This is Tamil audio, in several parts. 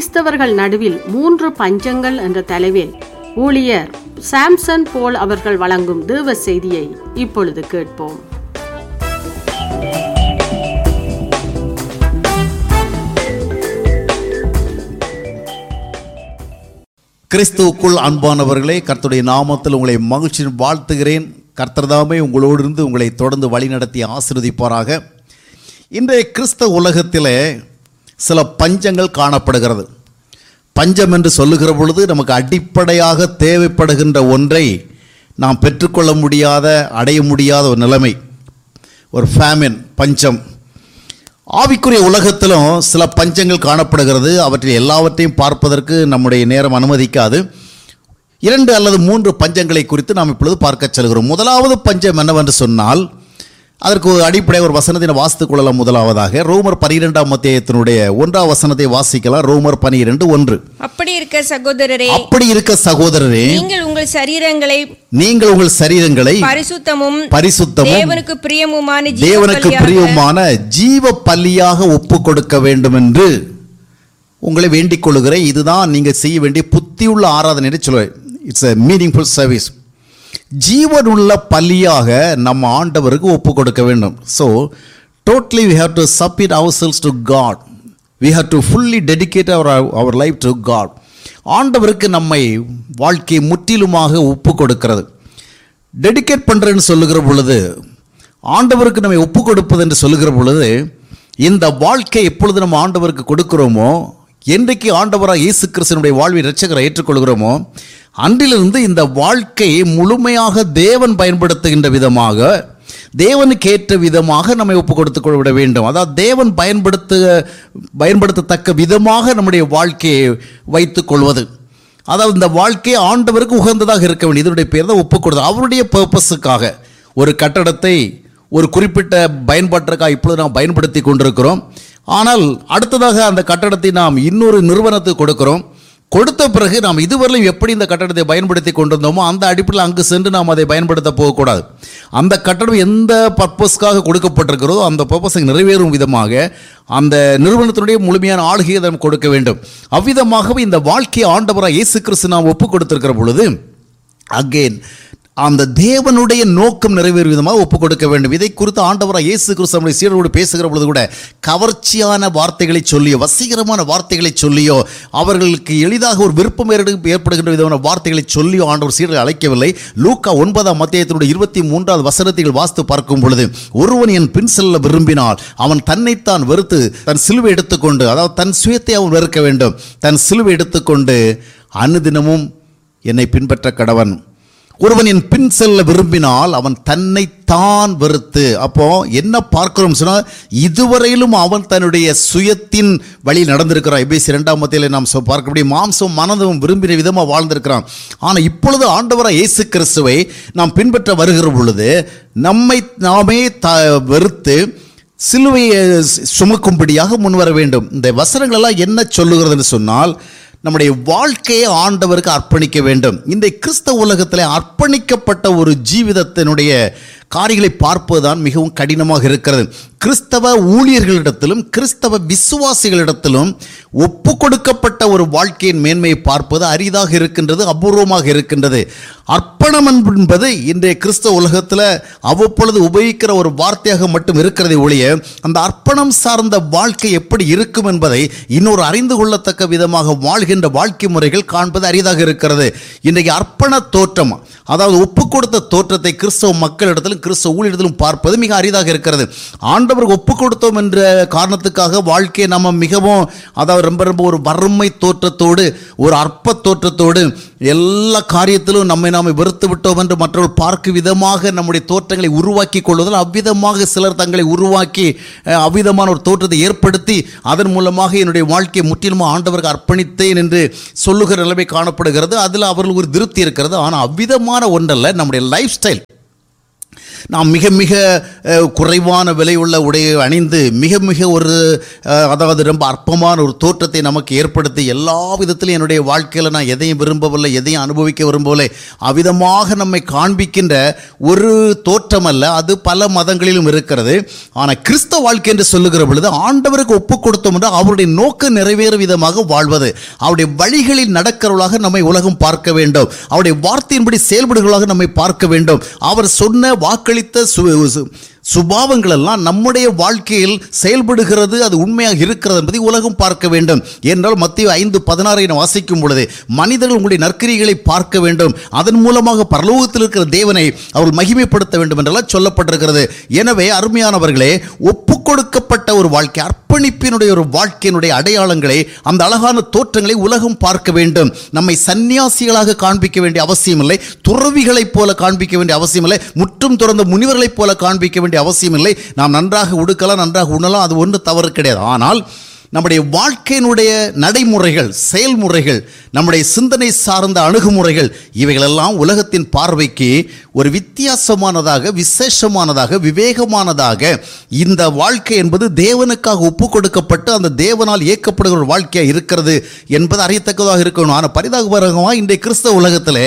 கிறிஸ்தவர்கள் நடுவில் மூன்று பஞ்சங்கள் என்ற தலைவில் ஊழியர் சாம்சன் போல் அவர்கள் வழங்கும் தேவ செய்தியை இப்பொழுது கேட்போம் கிறிஸ்துவுக்குள் அன்பானவர்களே கர்த்தருடைய நாமத்தில் உங்களை மகிழ்ச்சியின் வாழ்த்துகிறேன் கர்த்தர்தாமே உங்களோடு இருந்து உங்களை தொடர்ந்து வழிநடத்தி ஆசீர்வதிப்பாராக இன்றைய கிறிஸ்தவ உலகத்தில் சில பஞ்சங்கள் காணப்படுகிறது பஞ்சம் என்று சொல்லுகிற பொழுது நமக்கு அடிப்படையாக தேவைப்படுகின்ற ஒன்றை நாம் பெற்றுக்கொள்ள முடியாத அடைய முடியாத ஒரு நிலைமை ஒரு ஃபேமின் பஞ்சம் ஆவிக்குரிய உலகத்திலும் சில பஞ்சங்கள் காணப்படுகிறது அவற்றில் எல்லாவற்றையும் பார்ப்பதற்கு நம்முடைய நேரம் அனுமதிக்காது இரண்டு அல்லது மூன்று பஞ்சங்களை குறித்து நாம் இப்பொழுது பார்க்க செல்கிறோம் முதலாவது பஞ்சம் என்னவென்று சொன்னால் அதற்கு ஒரு அடிப்படை ஒரு வசனத்தினை வாசித்துக் கொள்ளலாம் முதலாவதாக ரோமர் பனிரெண்டாம் அத்தியாயத்தினுடைய ஒன்றாம் வசனத்தை வாசிக்கலாம் ரோமர் பனிரெண்டு ஒன்று அப்படி இருக்க சகோதரரே அப்படி இருக்க சகோதரரே நீங்கள் உங்கள் சரீரங்களை நீங்கள் உங்கள் சரீரங்களை பரிசுத்தமும் பரிசுத்தமும் தேவனுக்கு பிரியமுமான ஜீவ தேவனுக்கு பலியாக பிரியமான ஜீவ பலியாக ஒப்பு கொடுக்க வேண்டும் என்று உங்களை வேண்டிக் கொள்கிறேன் இதுதான் நீங்க செய்ய வேண்டிய புத்தியுள்ள ஆராதனை என்று சொல்லுவேன் இட்ஸ் a மீனிங்ஃபுல் சர்வீஸ் ஜீவனுள்ள பலியாக நம்ம ஆண்டவருக்கு ஒப்பு கொடுக்க வேண்டும் so totally we have to submit ourselves to God we have to fully dedicate our our life to God ஆண்டவருக்கு நம்மை வாழ்க்கையை முற்றிலுமாக ஒப்பு கொடுக்கிறது டெடிகேட் பண்ணுறேன்னு சொல்லுகிற பொழுது ஆண்டவருக்கு நம்மை ஒப்பு கொடுப்பது என்று சொல்லுகிற பொழுது இந்த வாழ்க்கை எப்பொழுது நம்ம ஆண்டவருக்கு கொடுக்கிறோமோ என்றைக்கு ஆண்டவராக இயேசு கிறிஸ்தனுடைய வாழ்வை ரட்சகரை ஏற்றுக்கொள்கிறோமோ அன்றிலிருந்து இந்த வாழ்க்கையை முழுமையாக தேவன் பயன்படுத்துகின்ற விதமாக தேவனுக்கு ஏற்ற விதமாக நம்மை ஒப்பு கொடுத்து விட வேண்டும் அதாவது தேவன் பயன்படுத்த பயன்படுத்தத்தக்க விதமாக நம்முடைய வாழ்க்கையை வைத்துக் கொள்வது அதாவது இந்த வாழ்க்கை ஆண்டவருக்கு உகந்ததாக இருக்க வேண்டியது இதனுடைய பேர் தான் ஒப்பு கொடுத்தது அவருடைய பர்பஸுக்காக ஒரு கட்டடத்தை ஒரு குறிப்பிட்ட பயன்பாட்டிற்காக இப்பொழுது நாம் பயன்படுத்தி கொண்டிருக்கிறோம் ஆனால் அடுத்ததாக அந்த கட்டடத்தை நாம் இன்னொரு நிறுவனத்துக்கு கொடுக்கிறோம் கொடுத்த பிறகு நாம் இதுவரையிலும் எப்படி இந்த கட்டடத்தை பயன்படுத்தி கொண்டிருந்தோமோ அந்த அடிப்படையில் அங்கு சென்று நாம் அதை பயன்படுத்த போகக்கூடாது அந்த கட்டடம் எந்த பர்பஸ்க்காக கொடுக்கப்பட்டிருக்கிறதோ அந்த பர்பஸை நிறைவேறும் விதமாக அந்த நிறுவனத்தினுடைய முழுமையான ஆளுகையை நாம் கொடுக்க வேண்டும் அவ்விதமாகவே இந்த வாழ்க்கையை ஆண்டவராக இயேசு கிறிஸ்து நாம் ஒப்பு கொடுத்திருக்கிற பொழுது அகெயின் அந்த தேவனுடைய நோக்கம் நிறைவேறும் விதமாக ஒப்பு கொடுக்க வேண்டும் இதை குறித்து ஆண்டவராக இயேசு கிறிஸ்து நம்முடைய சீடரோடு பேசுகிற பொழுது கூட கவர்ச்சியான வார்த்தைகளை சொல்லியோ வசீகரமான வார்த்தைகளை சொல்லியோ அவர்களுக்கு எளிதாக ஒரு விருப்பம் ஏற்படு- ஏற்படுகின்ற விதமான வார்த்தைகளை சொல்லியோ ஆண்டவர் சீடரை அழைக்கவில்லை லூக்கா ஒன்பதாம் மத்தியத்தினுடைய இருபத்தி மூன்றாவது வசனத்தில் வாசித்து பார்க்கும் பொழுது ஒருவன் என் பின் செல்ல விரும்பினால் அவன் தன்னைத்தான் வெறுத்து தன் சிலுவை எடுத்துக்கொண்டு அதாவது தன் சுயத்தை அவன் வெறுக்க வேண்டும் தன் சிலுவை எடுத்துக்கொண்டு அனுதினமும் என்னை பின்பற்ற கடவன் ஒருவன் என் பின் செல்ல விரும்பினால் அவன் தன்னைத்தான் வெறுத்து அப்போ என்ன பார்க்கிறோம் சொன்னால் இதுவரையிலும் அவன் தன்னுடைய சுயத்தின் வழி நடந்திருக்கிறான் எபிசி இரண்டாம் மத்தியில் நாம் சொ- பார்க்கக்கூடிய மாம்சம் மனதும் விரும்பின விதமாக வாழ்ந்திருக்கிறான் ஆனால் இப்பொழுது ஆண்டவராக இயேசு கிறிஸ்துவை நாம் பின்பற்ற வருகிற பொழுது நம்மை நாமே த வெறுத்து சிலுவையை சுமக்கும்படியாக முன்வர வேண்டும் இந்த வசனங்கள் எல்லாம் என்ன சொல்லுகிறதுன்னு சொன்னால் நம்முடைய வாழ்க்கையை ஆண்டவருக்கு அர்ப்பணிக்க வேண்டும் இந்த கிறிஸ்தவ உலகத்தில் அர்ப்பணிக்கப்பட்ட ஒரு ஜீவிதத்தினுடைய காரியங்களை பார்ப்பதுதான் மிகவும் கடினமாக இருக்கிறது கிறிஸ்தவ ஊழியர்களிடத்திலும் கிறிஸ்தவ விசுவாசிகளிடத்திலும் ஒப்பு கொடுக்கப்பட்ட ஒரு வாழ்க்கையின் மேன்மையை பார்ப்பது அரிதாக இருக்கின்றது அபூர்வமாக இருக்கின்றது அர்ப்பணம் என்பது இன்றைய கிறிஸ்தவ உலகத்தில் அவ்வப்பொழுது உபயோகிக்கிற ஒரு வார்த்தையாக மட்டும் இருக்கிறதை ஒழிய அந்த அர்ப்பணம் சார்ந்த வாழ்க்கை எப்படி இருக்கும் என்பதை இன்னொரு அறிந்து கொள்ளத்தக்க விதமாக வாழ்கின்ற வாழ்க்கை முறைகள் காண்பது அரிதாக இருக்கிறது இன்றைக்கு அர்ப்பண தோற்றம் அதாவது ஒப்பு கொடுத்த தோற்றத்தை கிறிஸ்தவ மக்களிடத்திலும் கிறிஸ்தவ ஊழியத்திலும் பார்ப்பது மிக அரிதாக இருக்கிறது ஆண்டவருக்கு ஒப்பு கொடுத்தோம் என்ற காரணத்துக்காக வாழ்க்கையை நம்ம மிகவும் அதாவது ரொம்ப ரொம்ப ஒரு வறுமை தோற்றத்தோடு ஒரு அற்ப தோற்றத்தோடு எல்லா காரியத்திலும் நம்மை நாம் வெறுத்து விட்டோம் என்று மற்றவர்கள் பார்க்கும் விதமாக நம்முடைய தோற்றங்களை உருவாக்கி கொள்வதால் அவ்விதமாக சிலர் தங்களை உருவாக்கி அஹ், அவ்விதமான ஒரு தோற்றத்தை ஏற்படுத்தி அதன் மூலமாக என்னுடைய வாழ்க்கையை முற்றிலும் ஆண்டவருக்கு அர்ப்பணித்தேன் என்று சொல்லுகிற நிலைமை காணப்படுகிறது அதில் அவர்களுக்கு ஒரு திருப்தி இருக்கிறது ஆனால் அவ்விதமான ஒன்றல்ல நம்முடைய லைஃப் ஸ்டைல் நாம் மிக மிக அஹ், குறைவான விலை உள்ள உடையை அணிந்து மிக மிக ஒரு அஹ், அதாவது ரொம்ப அற்பமான ஒரு தோற்றத்தை நமக்கு ஏற்படுத்தி எல்லா விதத்திலும் என்னுடைய வாழ்க்கையில் நான் எதையும் விரும்பவில்லை எதையும் அனுபவிக்க விரும்பவில்லை அவ்விதமாக நம்மை காண்பிக்கின்ற ஒரு தோற்றம் அல்ல அது பல மதங்களிலும் இருக்கிறது ஆனால் கிறிஸ்தவ வாழ்க்கை என்று சொல்லுகிற பொழுது ஆண்டவருக்கு ஒப்பு கொடுத்தோம் என்று அவருடைய நோக்கம் நிறைவேறும் விதமாக வாழ்வது அவருடைய வழிகளில் நடக்கிறவர்களாக நம்மை உலகம் பார்க்க வேண்டும் அவருடைய வார்த்தையின்படி செயல்படுகிறவர்களாக நம்மை பார்க்க வேண்டும் அவர் சொன்ன வாக்களித்த சு சு- சுபாவங்கள் எல்லாம் நம்முடைய வாழ்க்கையில் செயல்படுகிறது அது உண்மையாக இருக்கிறது என்பதை உலகம் பார்க்க வேண்டும் என்றால் மத்திய ஐந்து பதினாறை நாம் வாசிக்கும் பொழுது மனிதர்கள் உங்களுடைய நற்கிரிகளை பார்க்க வேண்டும் அதன் மூலமாக பரலோகத்தில் இருக்கிற தேவனை அவர்கள் மகிமைப்படுத்த வேண்டும் என்றெல்லாம் சொல்லப்பட்டிருக்கிறது எனவே அருமையானவர்களே ஒப்பு கொடுக்கப்பட்ட ஒரு வாழ்க்கை அர்ப்பணிப்பினுடைய ஒரு வாழ்க்கையினுடைய அடையாளங்களை அந்த அழகான தோற்றங்களை உலகம் பார்க்க வேண்டும் நம்மை சந்நியாசிகளாக காண்பிக்க வேண்டிய அவசியமில்லை துறவிகளைப் போல காண்பிக்க வேண்டிய அவசியமில்லை முற்றும் துறந்த முனிவர்களைப் போல காண்பிக்க வேண்டிய அவசியமில்லை நாம் நன்றாக உடுக்கலாம் நன்றாக உண்ணலாம் அது ஒன்று தவறு கிடையாது ஆனால் நம்முடைய வாழ்க்கையினுடைய நடைமுறைகள் செயல்முறைகள் நம்முடைய சிந்தனை சார்ந்த அணுகுமுறைகள் இவைகளெல்லாம் உலகத்தின் பார்வைக்கு ஒரு வித்தியாசமானதாக விசேஷமானதாக விவேகமானதாக இந்த வாழ்க்கை என்பது தேவனுக்காக ஒப்பு கொடுக்கப்பட்டு அந்த தேவனால் இயக்கப்படுகிற ஒரு வாழ்க்கையாக இருக்கிறது என்பது அறியத்தக்கதாக இருக்கணும் ஆனால் பரிதாபகரமாக இன்றைய கிறிஸ்தவ உலகத்திலே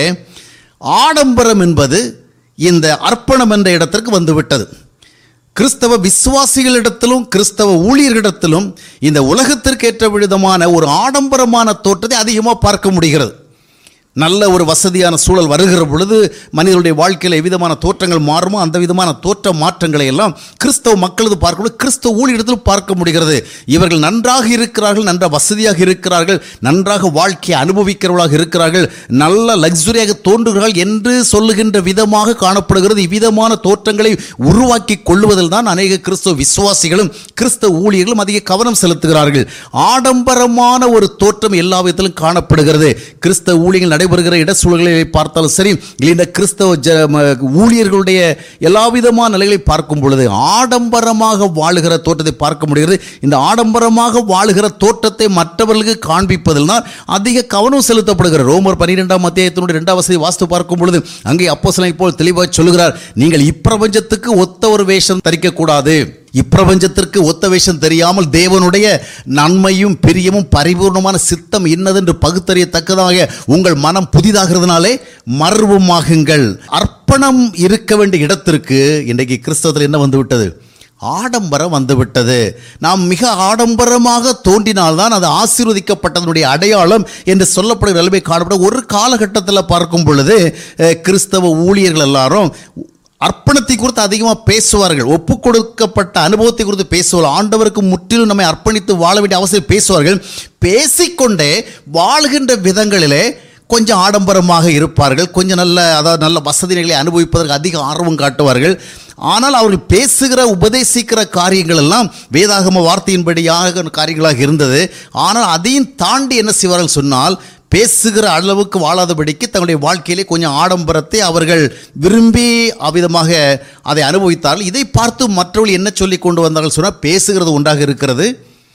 ஆடம்பரம் என்பது இந்த அர்ப்பணம் என்ற இடத்திற்கு வந்துவிட்டது கிறிஸ்தவ விசுவாசிகளிடத்திலும் கிறிஸ்தவ ஊழியர்களிடத்திலும் இந்த உலகத்திற்கு ஏற்ற விதமான ஒரு ஆடம்பரமான தோற்றத்தை அதிகமாக பார்க்க முடிகிறது நல்ல ஒரு வசதியான சூழல் வருகிற பொழுது மனிதனுடைய வாழ்க்கையில் எவ்விதமான தோற்றங்கள் மாறுமோ அந்த விதமான தோற்ற மாற்றங்களை எல்லாம் கிறிஸ்தவ மக்களது பார்க்கும்போது கிறிஸ்தவ ஊழியத்தில் பார்க்க முடிகிறது இவர்கள் நன்றாக இருக்கிறார்கள் நன்ற வசதியாக இருக்கிறார்கள் நன்றாக வாழ்க்கையை அனுபவிக்கிறவர்களாக இருக்கிறார்கள் நல்ல லக்ஸுரியாக தோன்றுகிறார்கள் என்று சொல்லுகின்ற விதமாக காணப்படுகிறது இவ்விதமான தோற்றங்களை உருவாக்கி கொள்வதில் தான் அநேக கிறிஸ்தவ விசுவாசிகளும் கிறிஸ்தவ ஊழியர்களும் அதிக கவனம் செலுத்துகிறார்கள் ஆடம்பரமான ஒரு தோற்றம் எல்லா விதத்திலும் காணப்படுகிறது கிறிஸ்தவ ஊழியர்கள் நடைபெறுகிற இட சூழல்களை பார்த்தாலும் சரி இல்லை இந்த கிறிஸ்தவ ஜ ம- ஊழியர்களுடைய எல்லா விதமான நிலைகளை பார்க்கும் பொழுது ஆடம்பரமாக வாழுகிற தோற்றத்தை பார்க்க முடிகிறது இந்த ஆடம்பரமாக வாழுகிற தோற்றத்தை மற்றவர்களுக்கு காண்பிப்பதில் தான் அதிக கவனம் செலுத்தப்படுகிற ரோமர் பன்னிரெண்டாம் அத்தியாயத்தினுடைய இரண்டாம் வசதி வாஸ்து பார்க்கும் பொழுது அங்கே அப்போ போல் தெளிவாக சொல்லுகிறார் நீங்கள் இப்பிரபஞ்சத்துக்கு ஒத்த ஒரு வேஷம் தரிக்கக்கூடாது இப்பிரபஞ்சத்திற்கு ஒத்த வேஷம் தெரியாமல் தேவனுடைய நன்மையும் பிரியமும் பரிபூர்ணமான சித்தம் இன்னதென்று பகுத்தறியத்தக்கதாக உங்கள் மனம் புதிதாகிறதுனாலே மர்வமாகுங்கள் அர்ப்பணம் இருக்க வேண்டிய இடத்திற்கு இன்றைக்கு கிறிஸ்தவத்தில் என்ன வந்து விட்டது ஆடம்பரம் வந்துவிட்டது நாம் மிக ஆடம்பரமாக தோன்றினால்தான் அது ஆசீர்வதிக்கப்பட்டதனுடைய அடையாளம் என்று சொல்லப்படுகிற நிலைமை காணப்படும் ஒரு காலகட்டத்தில் பார்க்கும் பொழுது அஹ், கிறிஸ்தவ ஊழியர்கள் எல்லாரும் அர்ப்பணத்தை குறித்து அதிகமாக பேசுவார்கள் ஒப்பு கொடுக்கப்பட்ட அனுபவத்தை குறித்து பேசுவார்கள் ஆண்டவருக்கு முற்றிலும் நம்மை அர்ப்பணித்து வாழ வேண்டிய அவசியம் பேசுவார்கள் பேசிக்கொண்டே வாழ்கின்ற விதங்களிலே கொஞ்சம் ஆடம்பரமாக இருப்பார்கள் கொஞ்சம் நல்ல அதாவது நல்ல வசதிகளை அனுபவிப்பதற்கு அதிக ஆர்வம் காட்டுவார்கள் ஆனால் அவர்கள் பேசுகிற உபதேசிக்கிற காரியங்கள் எல்லாம் வேதாகம வார்த்தையின்படியாக காரியங்களாக இருந்தது ஆனால் அதையும் தாண்டி என்ன செய்வார்கள் சொன்னால் பேசுகிற அளவுக்கு வாழாதபடிக்கு தங்களுடைய வாழ்க்கையிலே கொஞ்சம் ஆடம்பரத்தை அவர்கள் விரும்பி அவ்விதமாக அதை அனுபவித்தார்கள் இதை பார்த்து மற்றவர்கள் என்ன சொல்லி கொண்டு வந்தார்கள் சொன்னால் பேசுகிறது ஒன்றாக இருக்கிறது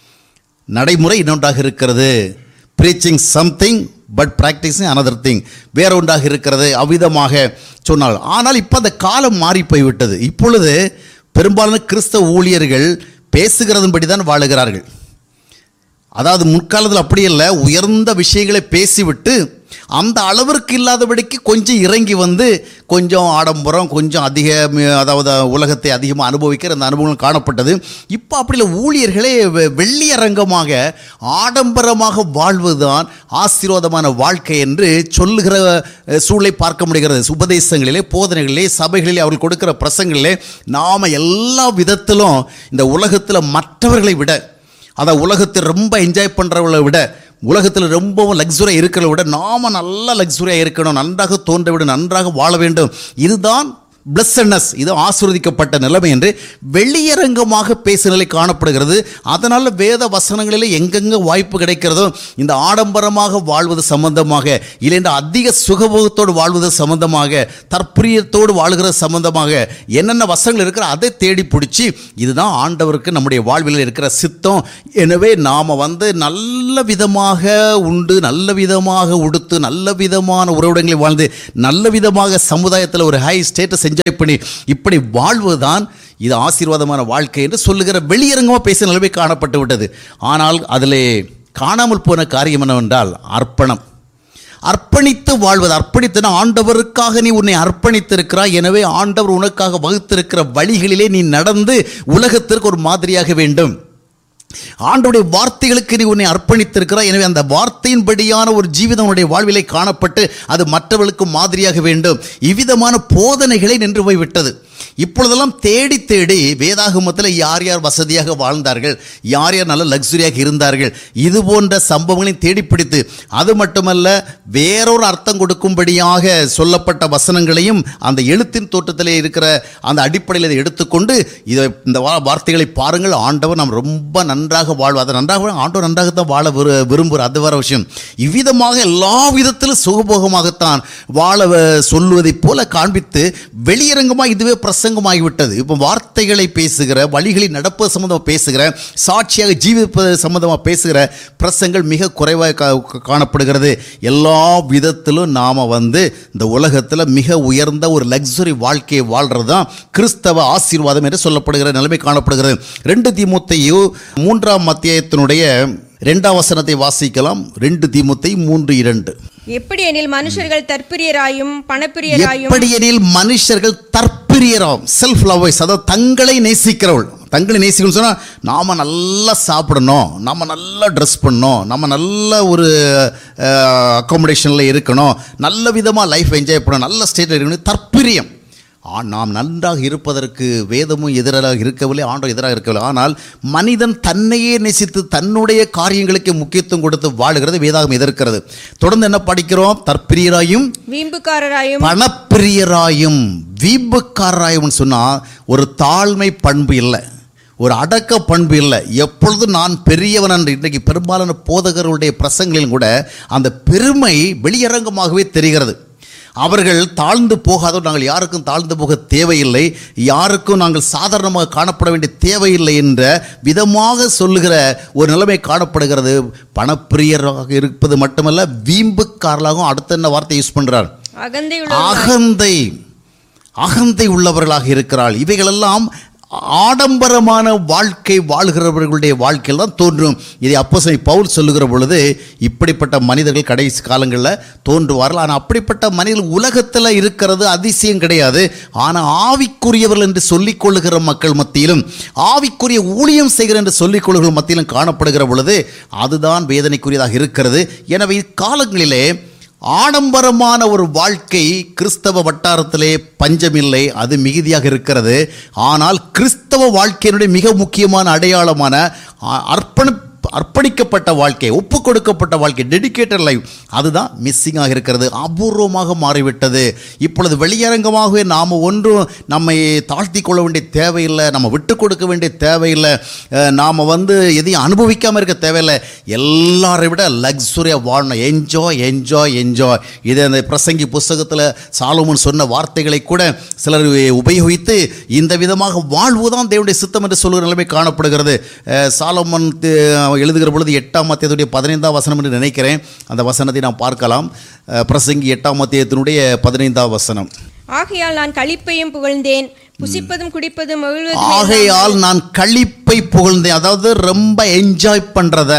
நடைமுறை இன்னொன்றாக இருக்கிறது preaching something but practising another thing வேற ஒன்றாக இருக்கிறது அவ்விதமாக சொன்னால் ஆனால் இப்போ அந்த காலம் மாறி போய்விட்டது இப்பொழுது பெரும்பாலான கிறிஸ்தவ ஊழியர்கள் பேசுகிறதன்படி தான் வாழுகிறார்கள் அதாவது முற்காலத்தில் அப்படி இல்லை உயர்ந்த விஷயங்களை பேசிவிட்டு அந்த அளவிற்கு இல்லாதபடிக்கு கொஞ்சம் இறங்கி வந்து கொஞ்சம் ஆடம்பரம் கொஞ்சம் அதிக ம- அதாவது உலகத்தை அதிகமாக அனுபவிக்கிற அந்த அனுபவங்கள் காணப்பட்டது இப்போ அப்படி இல்லை ஊழியர்களே வெ- வெள்ளியரங்கமாக ஆடம்பரமாக வாழ்வதுதான் ஆசீர்வாதமான வாழ்க்கை என்று சொல்லுகிற அஹ், சூழலை பார்க்க முடிகிறது உபதேசங்களிலே போதனைகளிலே சபைகளிலே அவர்கள் கொடுக்கிற பிரசங்களிலே நாம் எல்லா விதத்திலும் இந்த உலகத்தில் மற்றவர்களை விட அதை உலகத்தில் ரொம்ப என்ஜாய் பண்ணுறவளை விட உலகத்தில் ரொம்பவும் லக்ஸுரியாக இருக்கிறத விட நாம நல்ல லக்ஸுரியாக இருக்கணும் நன்றாக தோன்ற விட நன்றாக வாழ வேண்டும் இதுதான் பிளஸ்ஸட்னஸ் இது ஆசீர்வதிக்கப்பட்ட நிலைமை என்று வெளியரங்கமாக பேசும் நிலை காணப்படுகிறது அதனால் வேத வசனங்களில் எங்கெங்கே வாய்ப்பு கிடைக்கிறதோ இந்த ஆடம்பரமாக வாழ்வது சம்பந்தமாக இல்லைன்ற அதிக சுகபோகத்தோடு வாழ்வது சம்பந்தமாக தற்பிரியத்தோடு வாழ்கிற சம்பந்தமாக என்னென்ன வசனங்கள் இருக்கிற அதை தேடி பிடிச்சி இதுதான் ஆண்டவருக்கு நம்முடைய வாழ்வில் இருக்கிற சித்தம் எனவே நாம் வந்து நல்ல விதமாக உண்டு நல்ல விதமாக உடுத்து நல்ல விதமான உறவிடங்களில் வாழ்ந்து நல்ல விதமாக சமுதாயத்தில் ஒரு ஹை ஸ்டேட்டஸ் செஞ்சு என்ஜாய் பண்ணி இப்படி வாழ்வதுதான் இது ஆசீர்வாதமான வாழ்க்கை என்று சொல்லுகிற வெளியரங்கமாக பேசிய நிலைமை காணப்பட்டு விட்டது ஆனால் அதிலே காணாமல் போன காரியம் என்னவென்றால் அர்ப்பணம் அர்ப்பணித்து வாழ்வது அர்ப்பணித்துனா ஆண்டவருக்காக நீ உன்னை அர்ப்பணித்திருக்கிறாய் எனவே ஆண்டவர் உனக்காக வகுத்திருக்கிற வழிகளிலே நீ நடந்து உலகத்திற்கு ஒரு மாதிரியாக வேண்டும் ஆண்டவருடைய வார்த்தைகளுக்கு நீ உன்னை அர்ப்பணித்திருக்கிறாய் எனவே அந்த வார்த்தையின்படியான ஒரு ஜீவிதம் உன்னுடைய வாழ்விலை காணப்பட்டு அது மற்றவர்களுக்கு மாதிரியாக வேண்டும் இவ்விதமான போதனைகளை நின்று போய் விட்டது இப்பொழுதெல்லாம் தேடி தேடி வேதாகமத்தில் யார் யார் வசதியாக வாழ்ந்தார்கள் யார் யார் நல்ல லக்ஸுரியாக இருந்தார்கள் இது போன்ற சம்பவங்களையும் தேடி பிடித்து அது மட்டுமல்ல வேறொரு அர்த்தம் கொடுக்கும்படியாக சொல்லப்பட்ட வசனங்களையும் அந்த எழுத்தின் தோற்றத்திலே இருக்கிற அந்த அடிப்படையில் இதை எடுத்துக்கொண்டு இதை இந்த வா- வார்த்தைகளை பாருங்கள் ஆண்டவர் நாம் ரொம்ப நன்றாக வாழ்வோம் அதை நன்றாக வாழ- ஆண்டவர் நன்றாக தான் வாழ விரு விரும்புகிறார் அது வேற விஷயம் இவ்விதமாக எல்லா விதத்திலும் சுகபோகமாகத்தான் வாழ வ- சொல்வதைப் போல காண்பித்து வெளியரங்கமாக இதுவே பிரசங்கமாகிவிட்டது இப்போ வார்த்தைகளை பேசுகிற வழிகளில் நடப்பது சம்மந்தமாக பேசுகிற சாட்சியாக ஜீவிப்பது சம்மந்தமாக பேசுகிற பிரசங்கள் மிக குறைவாக கா- காணப்படுகிறது எல்லா விதத்திலும் நாம் வந்து இந்த உலகத்தில் மிக உயர்ந்த ஒரு லக்ஸுரி வாழ்க்கையை வாழ்கிறது தான் கிறிஸ்தவ ஆசீர்வாதம் என்று சொல்லப்படுகிற நிலைமை காணப்படுகிறது ரெண்டு தீமுத்தையு மூன்றாம் அத்தியாயத்தினுடைய ரெண்டாம் வசனத்தை வாசிக்கலாம் ரெண்டு தீமுத்தை மூன்று இரண்டு எப்படி எனில் மனுஷர்கள் தற்பிரியராயும் பணப்பிரியராயும் எப்படியெனில் மனுஷர்கள் தற்பிரியராம் செல்ஃப் லவ்வைஸ் அதாவது தங்களை நேசிக்கிறவள் தங்களை நேசிக்கணும்னு சொன்னால் நாம் நல்லா சாப்பிடணும் நம்ம நல்லா ட்ரெஸ் பண்ணணும் நம்ம நல்ல ஒரு அக்காமடேஷனில் இருக்கணும் நல்ல விதமாக லைஃப் என்ஜாய் பண்ணணும் நல்ல ஸ்டேட்டில் இருக்கணும் தற்பிரியம் ஆ நாம் நன்றாக இருப்பதற்கு வேதமும் எதிராக இருக்கவில்லை ஆண்டோ எதிராக இருக்கவில்லை ஆனால் மனிதன் தன்னையே நேசித்து தன்னுடைய காரியங்களுக்கு முக்கியத்துவம் கொடுத்து வாழுகிறது வேதாகம் எதிர்க்கிறது தொடர்ந்து என்ன படிக்கிறோம் தற்பிரியராயும் வீம்புக்காரராயும் பணப்பிரியராயும் வீம்புக்காரராயும் சொன்னால் ஒரு தாழ்மை பண்பு இல்லை ஒரு அடக்க பண்பு இல்லை எப்பொழுதும் நான் பெரியவன் என்று இன்றைக்கு பெரும்பாலான போதகர்களுடைய பிரசங்களிலும் கூட அந்த பெருமை வெளியரங்கமாகவே தெரிகிறது அவர்கள் தாழ்ந்து போகாதோ நாங்கள் யாருக்கும் தாழ்ந்து போக தேவையில்லை யாருக்கும் நாங்கள் சாதாரணமாக காணப்பட வேண்டிய தேவையில்லை என்ற விதமாக சொல்லுகிற ஒரு நிலைமை காணப்படுகிறது பணப்பிரியராக இருப்பது மட்டுமல்ல வீம்புக்காரலாகவும் அடுத்த என்ன வார்த்தை யூஸ் பண்ணுறார் அகந்தை உள்ள அகந்தை அகந்தை உள்ளவர்களாக இருக்கிறாள் இவைகளெல்லாம் ஆடம்பரமான வாழ்க்கை வாழ்கிறவர்களுடைய வாழ்க்கையில் தான் தோன்றும் இதை அப்போசனை பவுல் சொல்லுகிற பொழுது இப்படிப்பட்ட மனிதர்கள் கடைசி காலங்களில் தோன்றுவார்கள் ஆனால் அப்படிப்பட்ட மனிதர்கள் உலகத்தில் இருக்கிறது அதிசயம் கிடையாது ஆனால் ஆவிக்குரியவர்கள் என்று சொல்லிக் கொள்ளுகிற மக்கள் மத்தியிலும் ஆவிக்குரிய ஊழியம் செய்கிற என்று சொல்லிக் கொள்ளுகிற மத்தியிலும் காணப்படுகிற பொழுது அதுதான் வேதனைக்குரியதாக இருக்கிறது எனவே இக்காலங்களிலே ஆடம்பரமான ஒரு வாழ்க்கை கிறிஸ்தவ வட்டாரத்திலே பஞ்சமில்லை அது மிகுதியாக இருக்கிறது ஆனால் கிறிஸ்தவ வாழ்க்கையினுடைய மிக முக்கியமான அடையாளமான அ- அர்ப்பண அர்ப்பணிக்கப்பட்ட வாழ்க்கை ஒப்பு கொடுக்கப்பட்ட வாழ்க்கை டெடிகேட்டட் லைஃப் அதுதான் மிஸ்ஸிங்காக இருக்கிறது அபூர்வமாக மாறிவிட்டது இப்பொழுது வெளியரங்கமாகவே நாம் ஒன்றும் நம்மை தாழ்த்தி கொள்ள வேண்டிய தேவையில்லை நம்ம விட்டு கொடுக்க வேண்டிய தேவையில்லை நாம் வந்து எதையும் அனுபவிக்காமல் இருக்க தேவையில்லை எல்லாரை விட லக்ஸுரியாக வாழணும் என்ஜாய் என்ஜாய் என்ஜாய் இது அந்த பிரசங்கி புஸ்தகத்தில் சாலமோன் சொன்ன வார்த்தைகளை கூட சிலர் உபயோகித்து இந்த விதமாக வாழ்வுதான் தேவனுடைய சித்தம் என்று சொல்லுகிற நிலைமை காணப்படுகிறது அஹ் சாலமோன் தி- எழுதுகிற பொழுது எட்டாம் அத்தியத்துடைய பதினைந்தாம் வசனம் என்று நினைக்கிறேன் அந்த வசனத்தை நாம் பார்க்கலாம் அஹ் பிரசங்கி எட்டாம் அத்தியத்தினுடைய பதினைந்தாம் வசனம் ஆகையால் நான் களிப்பையும் புகழ்ந்தேன் புசிப்பதும் குடிப்பதும் மகிழ்வதும் ஆகையால் நான் களிப்பை புகழ்ந்தேன் அதாவது ரொம்ப என்ஜாய் பண்ணுறத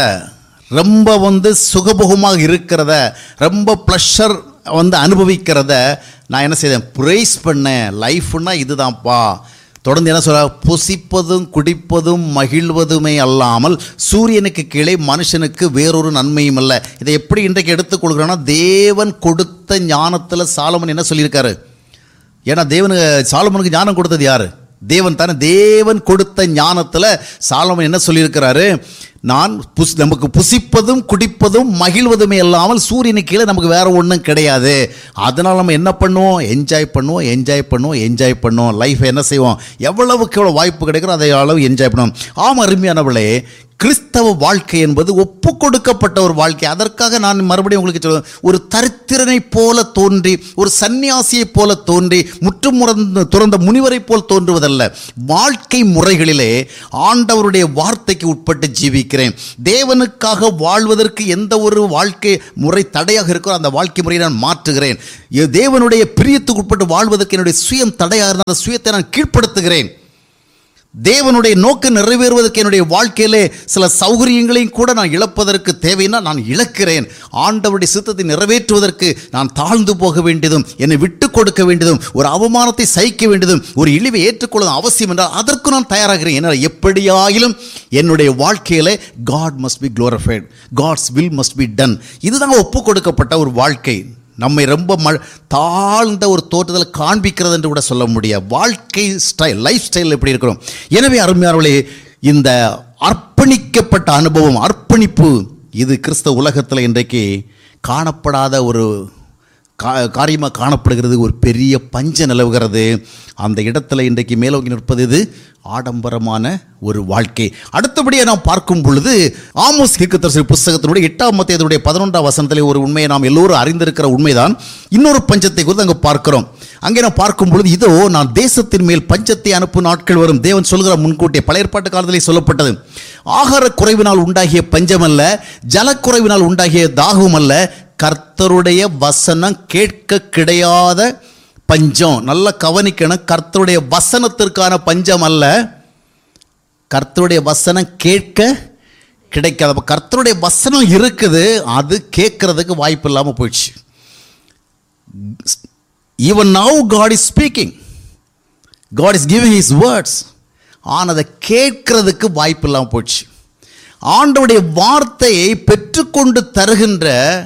ரொம்ப வந்து சுகபோகமாக இருக்கிறத ரொம்ப ப்ளஷர் வந்து அனுபவிக்கிறத நான் என்ன செய்தேன் ப்ரைஸ் பண்ணேன் லைஃப்னா இதுதான்ப்பா தொடர்ந்து என்ன சொல்ற புசிப்பதும் குடிப்பதும் மகிழ்வதுமே அல்லாமல் சூரியனுக்கு கீழே மனுஷனுக்கு வேறொரு நன்மையும் இல்லை இதை எப்படி இன்றைக்கு எடுத்துக்கொள்கிறோன்னா தேவன் கொடுத்த ஞானத்தில் சாலமன் என்ன சொல்லியிருக்காரு ஏன்னா தேவனுக்கு சாலமனுக்கு ஞானம் கொடுத்தது யாரு தேவன் தானே தேவன் கொடுத்த ஞானத்தில் சாலமன் என்ன சொல்லியிருக்கிறாரு நான் புஸ் நமக்கு புசிப்பதும் குடிப்பதும் மகிழ்வதுமே இல்லாமல் சூரியனுக்கு கீழே நமக்கு வேற ஒன்றும் கிடையாது அதனால் நம்ம என்ன பண்ணுவோம் என்ஜாய் பண்ணுவோம் என்ஜாய் பண்ணுவோம் என்ஜாய் பண்ணுவோம் லைஃப்பை என்ன செய்வோம் எவ்வளவுக்கு எவ்வளோ வாய்ப்பு கிடைக்கிறோ அதை அளவு என்ஜாய் பண்ணுவோம் ஆம் அருமையானவளே கிறிஸ்தவ வாழ்க்கை என்பது ஒப்பு கொடுக்கப்பட்ட ஒரு வாழ்க்கை அதற்காக நான் மறுபடியும் உங்களுக்கு சொல்ல ஒரு தரித்திரனை போல தோன்றி ஒரு சன்னியாசியைப் போல தோன்றி முற்றும் முறந்த துறந்த முனிவரைப் போல் தோன்றுவதல்ல வாழ்க்கை முறைகளிலே ஆண்டவருடைய வார்த்தைக்கு உட்பட்டு ஜீவிக்கிறேன் தேவனுக்காக வாழ்வதற்கு எந்த ஒரு வாழ்க்கை முறை தடையாக இருக்கோ அந்த வாழ்க்கை முறையை நான் மாற்றுகிறேன் எ- தேவனுடைய பிரியத்துக்கு உட்பட்டு வாழ்வதற்கு என்னுடைய சுயம் தடையாக இருந்தால் அந்த சுயத்தை நான் கீழ்ப்படுத்துகிறேன் தேவனுடைய நோக்கம் நிறைவேறுவதற்கு என்னுடைய வாழ்க்கையிலே சில சௌகரியங்களையும் கூட நான் இழப்பதற்கு தேவைன்னா நான் இழக்கிறேன் ஆண்டவருடைய சித்தத்தை நிறைவேற்றுவதற்கு நான் தாழ்ந்து போக வேண்டியதும் என்னை விட்டு கொடுக்க வேண்டியதும் ஒரு அவமானத்தை சகிக்க வேண்டியதும் ஒரு இழிவை ஏற்றுக்கொள்வது அவசியம் என்றால் அதற்கு நான் தயாராகிறேன் ஏன்னா எப்படியாயிலும் என்னுடைய வாழ்க்கையிலே God must be glorified God's will must be done இதுதான் ஒப்பு கொடுக்கப்பட்ட ஒரு வாழ்க்கை நம்மை ரொம்ப ம தாழ்ந்த ஒரு தோற்றத்தில் காண்பிக்கிறது என்று கூட சொல்ல முடியாது வாழ்க்கை ஸ்டைல் லைஃப் ஸ்டைல் எப்படி இருக்கிறோம் எனவே அருமையானவர்களே இந்த அர்ப்பணிக்கப்பட்ட அனுபவம் அர்ப்பணிப்பு இது கிறிஸ்தவ உலகத்தில் இன்றைக்கு காணப்படாத ஒரு கா காரியமாக காணப்படுகிறது ஒரு பெரிய பஞ்ச நிலவுகிறது அந்த இடத்துல இன்றைக்கு மேலோங்கி நிற்பது இது ஆடம்பரமான ஒரு வாழ்க்கை அடுத்தபடியாக நாம் பார்க்கும் பொழுது ஆமோஸ் தீர்க்கதரிசி புஸ்தகத்தினுடைய எட்டாம் மத்தியத்துடைய பதினொன்றாம் வசனத்திலே ஒரு உண்மையை நாம் எல்லோரும் அறிந்திருக்கிற உண்மைதான் இன்னொரு பஞ்சத்தை குறித்து அங்கே பார்க்கிறோம் அங்கே நாம் பார்க்கும் பொழுது இதோ நான் தேசத்தின் மேல் பஞ்சத்தை அனுப்பும் நாட்கள் வரும் தேவன் சொல்கிற முன்கூட்டிய பழைய ஏற்பாட்டு காலத்திலே சொல்லப்பட்டது ஆகார குறைவினால் உண்டாகிய பஞ்சம் அல்ல ஜலக்குறைவினால் உண்டாகிய தாகம் அல்ல கர்த்தருடைய வசனம் கேட்க கிடையாத பஞ்சம் நல்லா கவனிக்கணும் கர்த்தருடைய வசனத்திற்கான பஞ்சம் அல்ல கர்த்தருடைய வசனம் கேட்க கிடைக்காது அப்போ கர்த்தருடைய வசனம் இருக்குது அது கேட்கறதுக்கு வாய்ப்பு இல்லாமல் போயிடுச்சு even now God is speaking God is giving his words ஆனால் அதை கேட்கறதுக்கு வாய்ப்பு இல்லாமல் போயிடுச்சு ஆண்டவருடைய வார்த்தையை பெற்றுக்கொண்டு தருகின்ற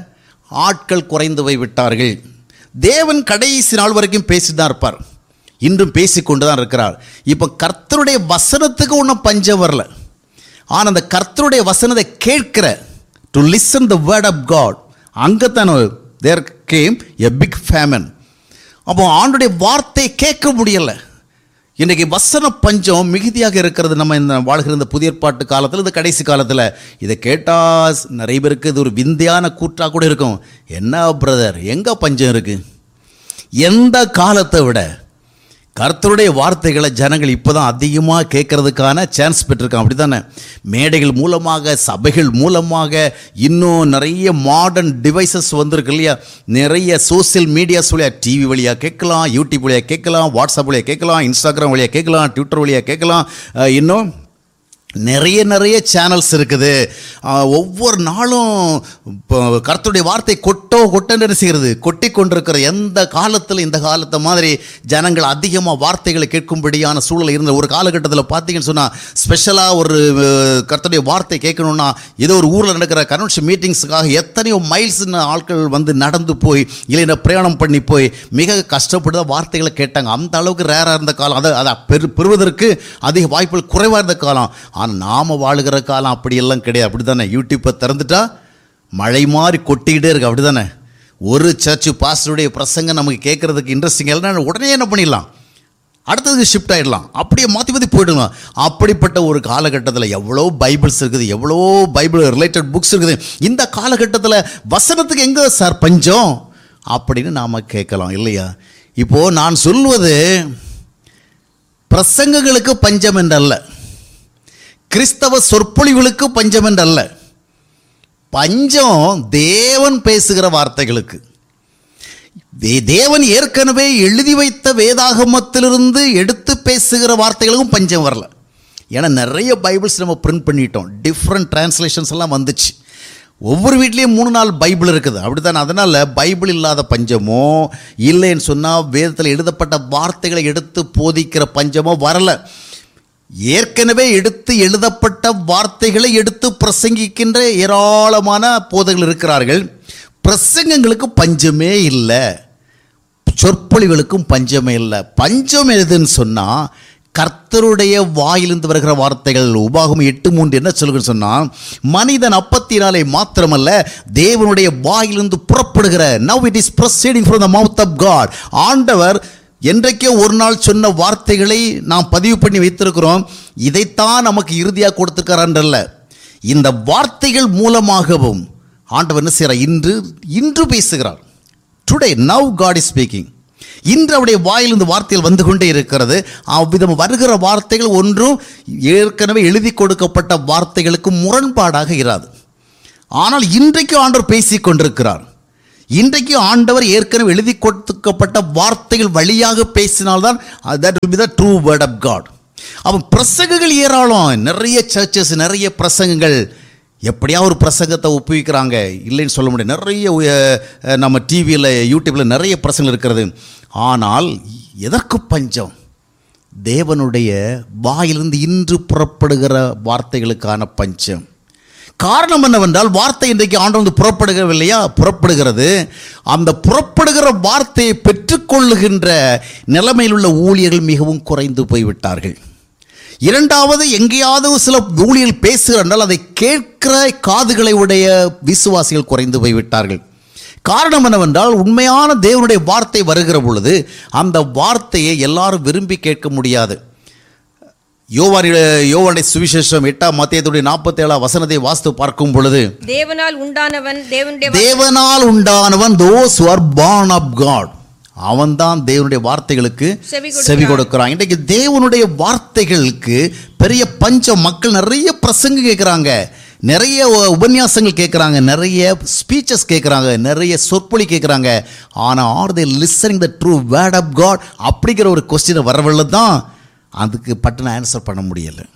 ஆட்கள் குறைந்து போய் விட்டார்கள் தேவன் கடைசி நாள் வரைக்கும் பேசிட்டு தான் இருப்பார் இன்றும் பேசிக்கொண்டு தான் இருக்கிறார் இப்போ கர்த்தருடைய வசனத்துக்கு ஒன்றும் பஞ்சம் வரல ஆனால் அந்த கர்த்தருடைய வசனத்தை கேட்கிற to listen the word of God அங்கே தான் there came a big famine அப்போ ஆண்டுடைய வார்த்தை கேட்க முடியலை இன்றைக்கி வசன பஞ்சம் மிகுதியாக இருக்கிறது நம்ம இந்த வாழ்கிற இந்த புதிய ஏற்பாட்டு காலத்தில் இந்த கடைசி காலத்தில் இதை கேட்டால் நிறைய பேருக்கு இது ஒரு விந்தையான கூற்றாக கூட இருக்கும் என்ன பிரதர் எங்கே பஞ்சம் இருக்குது எந்த காலத்தை விட கர்த்தருடைய வார்த்தைகளை ஜனங்கள் இப்போ தான் அதிகமாக கேட்கறதுக்கான சான்ஸ் பெற்றிருக்காங்க அப்படி தானே மேடைகள் மூலமாக சபைகள் மூலமாக இன்னும் நிறைய மாடர்ன் டிவைசஸ் வந்திருக்கு இல்லையா நிறைய சோஷியல் மீடியாஸ் வழியாக டிவி வழியாக கேட்கலாம் யூடியூப் வழியாக கேட்கலாம் வாட்ஸ்அப் வழியாக கேட்கலாம் இன்ஸ்டாகிராம் வழியாக கேட்கலாம் ட்விட்டர் வழியாக கேட்கலாம் அஹ், இன்னும் நிறைய நிறைய சேனல்ஸ் இருக்குது ஆஹ், ஒவ்வொரு நாளும் இப்போ கர்த்தருடைய வார்த்தை கொட்டோ கொட்டன்னு என்ன செய்கிறது கொட்டி கொண்டிருக்கிற எந்த காலத்தில் இந்த காலத்தை மாதிரி ஜனங்கள் அதிகமாக வார்த்தைகளை கேட்கும்படியான சூழல் இருந்த ஒரு காலகட்டத்தில் பார்த்தீங்கன்னு சொன்னால் ஸ்பெஷலாக ஒரு அஹ், கர்த்தருடைய வார்த்தை கேட்கணுன்னா ஏதோ ஒரு ஊரில் நடக்கிற கன்வென்ஷன் மீட்டிங்ஸுக்காக எத்தனையோ மைல்ஸ்னு ஆட்கள் வந்து நடந்து போய் இல்லைன்னா பிரயாணம் பண்ணி போய் மிக கஷ்டப்பட்டு தான் வார்த்தைகளை கேட்டாங்க அந்த அளவுக்கு ரேராக இருந்த காலம் அதை அதை பெறு பெறுவதற்கு அதிக வாய்ப்புகள் குறைவாக இருந்த காலம் ஆனால் நாம் வாழுகிற காலம் அப்படியெல்லாம் கிடையாது அப்படி தானே யூடியூப்பை திறந்துட்டா மழை மாதிரி கொட்டிக்கிட்டே இருக்கு அப்படி தானே ஒரு சர்ச்சு பாஸ்டருடைய பிரசங்கம் நமக்கு கேட்குறதுக்கு இன்ட்ரெஸ்டிங் இல்லைன்னா உடனே என்ன பண்ணிடலாம் அடுத்ததுக்கு ஷிஃப்ட் ஆகிடலாம் அப்படியே மாற்றி மாற்றி போயிடலாம் அப்படிப்பட்ட ஒரு காலகட்டத்தில் எவ்வளோ பைபிள்ஸ் இருக்குது எவ்வளோ பைபிள் ரிலேட்டட் புக்ஸ் இருக்குது இந்த காலகட்டத்தில் வசனத்துக்கு எங்கே சார் பஞ்சம் அப்படின்னு நாம் கேட்கலாம் இல்லையா இப்போது நான் சொல்வது பிரசங்கங்களுக்கு பஞ்சம் என்றல்ல கிறிஸ்தவ சொற்பொழிவுகளுக்கு பஞ்சம் என்றல்ல பஞ்சம் தேவன் பேசுகிற வார்த்தைகளுக்கு தே- தேவன் ஏற்கனவே எழுதி வைத்த வேதாகமத்திலிருந்து எடுத்து பேசுகிற வார்த்தைகளுக்கும் பஞ்சம் வரல ஏன்னா நிறைய பைபிள்ஸ் நம்ம பிரிண்ட் பண்ணிட்டோம் டிஃப்ரெண்ட் டிரான்ஸ்லேஷன்ஸ் எல்லாம் வந்துச்சு ஒவ்வொரு வீட்லேயும் மூணு நாள் பைபிள் இருக்குது அப்படித்தானே அதனால் பைபிள் இல்லாத பஞ்சமோ இல்லைன்னு சொன்னால் வேதத்தில் எழுதப்பட்ட வார்த்தைகளை எடுத்து போதிக்கிற பஞ்சமோ வரல ஏற்கனவே எடுத்து எழுதப்பட்ட வார்த்தைகளை எடுத்து பிரசங்கிக்கின்ற ஏராளமான போதகர்கள் இருக்கிறார்கள் பிரசங்கங்களுக்கு பஞ்சமே இல்லை சொற்பொழிவுகளுக்கும் பஞ்சமே இல்லை பஞ்சம் எதுன்னு சொன்னால் கர்த்தருடைய வாயிலிருந்து வருகிற வார்த்தைகள் உபாகம் எட்டு மூன்று என்ன சொல்லுன்னு சொன்னால் மனிதன் அப்பத்தினாலே மாத்திரமல்ல தேவனுடைய வாயிலிருந்து புறப்படுகிற now it is proceeding from the mouth of God ஆண்டவர் என்றைக்கே ஒரு நாள் சொன்ன வார்த்தைகளை நாம் பதிவு பண்ணி வைத்திருக்கிறோம் இதைத்தான் நமக்கு இறுதியாக கொடுத்துருக்காரன்றல்ல இந்த வார்த்தைகள் மூலமாகவும் ஆண்டவர் என்ன செய்கிறார் இன்று இன்று பேசுகிறார் today now God is speaking இன்று அவருடைய வாயில் இந்த வார்த்தைகள் வந்து கொண்டே இருக்கிறது அவ்விதம் வருகிற வார்த்தைகள் ஒன்றும் ஏற்கனவே எழுதி கொடுக்கப்பட்ட வார்த்தைகளுக்கு முரண்பாடாக இராது ஆனால் இன்றைக்கு ஆண்டவர் பேசிக் கொண்டிருக்கிறார் இன்றைக்கு ஆண்டவர் ஏற்கனவே எழுதி கொடுக்கப்பட்ட வார்த்தைகள் வழியாக பேசினால்தான் that will be the true word of God அவன் பிரசங்கங்கள் ஏராளம் நிறைய சர்ச்சஸ் நிறைய பிரசங்கங்கள் எப்படியா ஒரு பிரசங்கத்தை ஒப்புவிக்கிறாங்க இல்லைன்னு சொல்ல முடியாது நிறைய உய- நம்ம டிவியில் யூடியூப்பில் நிறைய பிரசங்கம் இருக்கிறது ஆனால் எதற்கு பஞ்சம் தேவனுடைய வாயிலிருந்து இன்று புறப்படுகிற வார்த்தைகளுக்கான பஞ்சம் காரணம் என்னவென்றால் வார்த்தை இன்றைக்கு ஆண்டு வந்து புறப்படுகவில்லையா புறப்படுகிறது அந்த புறப்படுகிற வார்த்தையை பெற்றுக்கொள்ளுகின்ற நிலைமையில் உள்ள ஊழியர்கள் மிகவும் குறைந்து போய்விட்டார்கள் இரண்டாவது எங்கேயாவது சில ஊழியர்கள் பேசுகிறார்கள் அதை கேட்கிற காதுகளை உடைய விசுவாசிகள் குறைந்து போய்விட்டார்கள் காரணம் என்னவென்றால் உண்மையான தேவனுடைய வார்த்தை வருகிற பொழுது அந்த வார்த்தையை எல்லாரும் விரும்பி கேட்க முடியாது யோவான் யோவானுடைய சுவிசேஷம் எட்டாம் மத்தியத்துடைய நாற்பத்தேழாம் வசனத்தை வாஸ்து பார்க்கும் பொழுது தேவனால் உண்டானவன் தேவனுடைய வ- தேவனால் உண்டானவன் those are born of God அவன்தான் தேவனுடைய வார்த்தைகளுக்கு செவி கொடுக்கிறான். செவி கொடுக்கிறான் இன்றைக்கு தேவனுடைய வார்த்தைகளுக்கு பெரிய பஞ்சம் மக்கள் நிறைய பிரசங்க கேட்குறாங்க நிறைய உ- உபன்யாசங்கள் கேட்குறாங்க நிறைய ஸ்பீச்சஸ் கேட்குறாங்க நிறைய சொற்பொழி கேட்குறாங்க ஆனால் are they listening the true word of God அப்படிங்கிற ஒரு கொஸ்டினை வரவில்லை தான் அதுக்கு பட்டுன்னு ஆன்சர் பண்ண முடியலை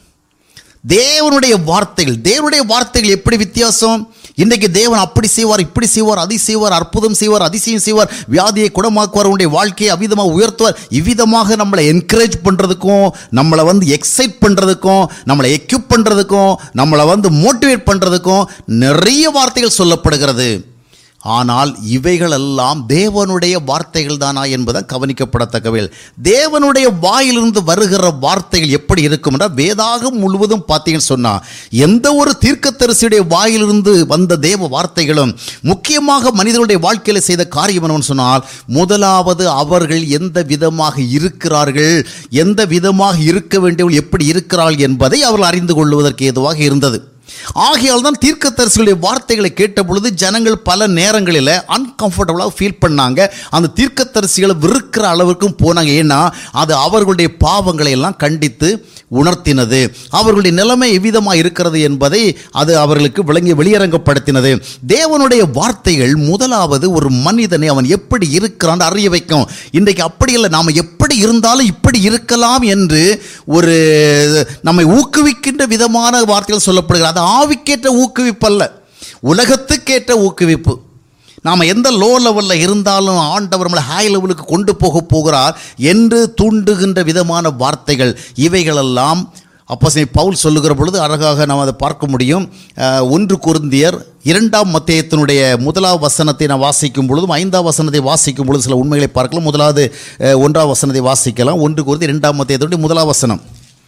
தேவனுடைய வார்த்தைகள் தேவனுடைய வார்த்தைகள் எப்படி வித்தியாசம் இன்றைக்கு தேவன் அப்படி செய்வார் இப்படி செய்வார் அதை செய்வார் அற்புதம் செய்வார் அதிசயம் செய்வார் வியாதியை குணமாக்குவார் உன்னுடைய வாழ்க்கையை அவ்விதமாக உயர்த்துவார் இவ்விதமாக நம்மளை என்கரேஜ் பண்ணுறதுக்கும் நம்மளை வந்து எக்ஸைட் பண்ணுறதுக்கும் நம்மளை எக்யூப் பண்ணுறதுக்கும் நம்மளை வந்து மோட்டிவேட் பண்ணுறதுக்கும் நிறைய வார்த்தைகள் சொல்லப்படுகிறது ஆனால் இவைகளெல்லாம் தேவனுடைய வார்த்தைகள் தானா என்பதை கவனிக்கப்படத்தக்கவைகள் தேவனுடைய வாயிலிருந்து வருகிற வார்த்தைகள் எப்படி இருக்கும் என்றால் வேதாகம் முழுவதும் பார்த்தீங்கன்னு சொன்னால் எந்த ஒரு தீர்க்கத்தரிசியுடைய வாயிலிருந்து வந்த தேவ வார்த்தைகளும் முக்கியமாக மனிதர்களுடைய வாழ்க்கையில் செய்த காரியம் என்னவென்னு சொன்னால் முதலாவது அவர்கள் எந்த விதமாக இருக்கிறார்கள் எந்த விதமாக இருக்க வேண்டியவர்கள் எப்படி இருக்கிறார்கள் என்பதை அவர்கள் அறிந்து கொள்வதற்கு ஏதுவாக இருந்தது ஆகையால் தான் தீர்க்கதரிசிகளுடைய வார்த்தைகளை கேட்ட பொழுது ஜனங்கள் பல நேரங்களில் அன்கம்ஃபர்டபுளாக ஃபீல் பண்ணாங்க அந்த தீர்க்கதரிசிகளை வெறுக்கிற அளவுக்கும் போனாங்க ஏன்னா அது அவர்களுடைய பாவங்களை எல்லாம் கண்டித்து உணர்த்தினது அவர்களுடைய நிலைமை எவ்விதமாக இருக்கிறது என்பதை அது அவர்களுக்கு விளங்கி வெளியரங்கப்படுத்தினது தேவனுடைய வார்த்தைகள் முதலாவது ஒரு மனிதனை அவன் எப்படி இருக்கிறான் அறிய வைக்கும் இன்றைக்கு அப்படி இல்லை நாம் எப்படி இருந்தாலும் இப்படி இருக்கலாம் என்று ஒரு நம்மை ஊக்குவிக்கின்ற விதமான வார்த்தைகள் சொல்லப்படுகிறது அது ஆவிக்கேற்ற ஊக்குவிப்பல்ல உலகத்துக்கேற்ற ஊக்குவிப்பு நாம் எந்த லோ லெவலில் இருந்தாலும் ஆண்டவர் நம்மளை ஹை லெவலுக்கு கொண்டு போக போகிறார் என்று தூண்டுகின்ற விதமான வார்த்தைகள் இவைகளெல்லாம் அப்போ பவுல் சொல்லுகிற பொழுது அழகாக நாம் அதை பார்க்க முடியும் அஹ், ஒன்று குருந்தியர் இரண்டாம் மத்தியத்தினுடைய முதலாவது வசனத்தை நான் வாசிக்கும் பொழுதும் ஐந்தாம் வசனத்தை வாசிக்கும் பொழுது சில உண்மைகளை பார்க்கலாம் முதலாவது அஹ், ஒன்றாம் வசனத்தை வாசிக்கலாம் ஒன்று குருந்தி இரண்டாம் மத்தியத்தினுடைய முதலாம் வசனம்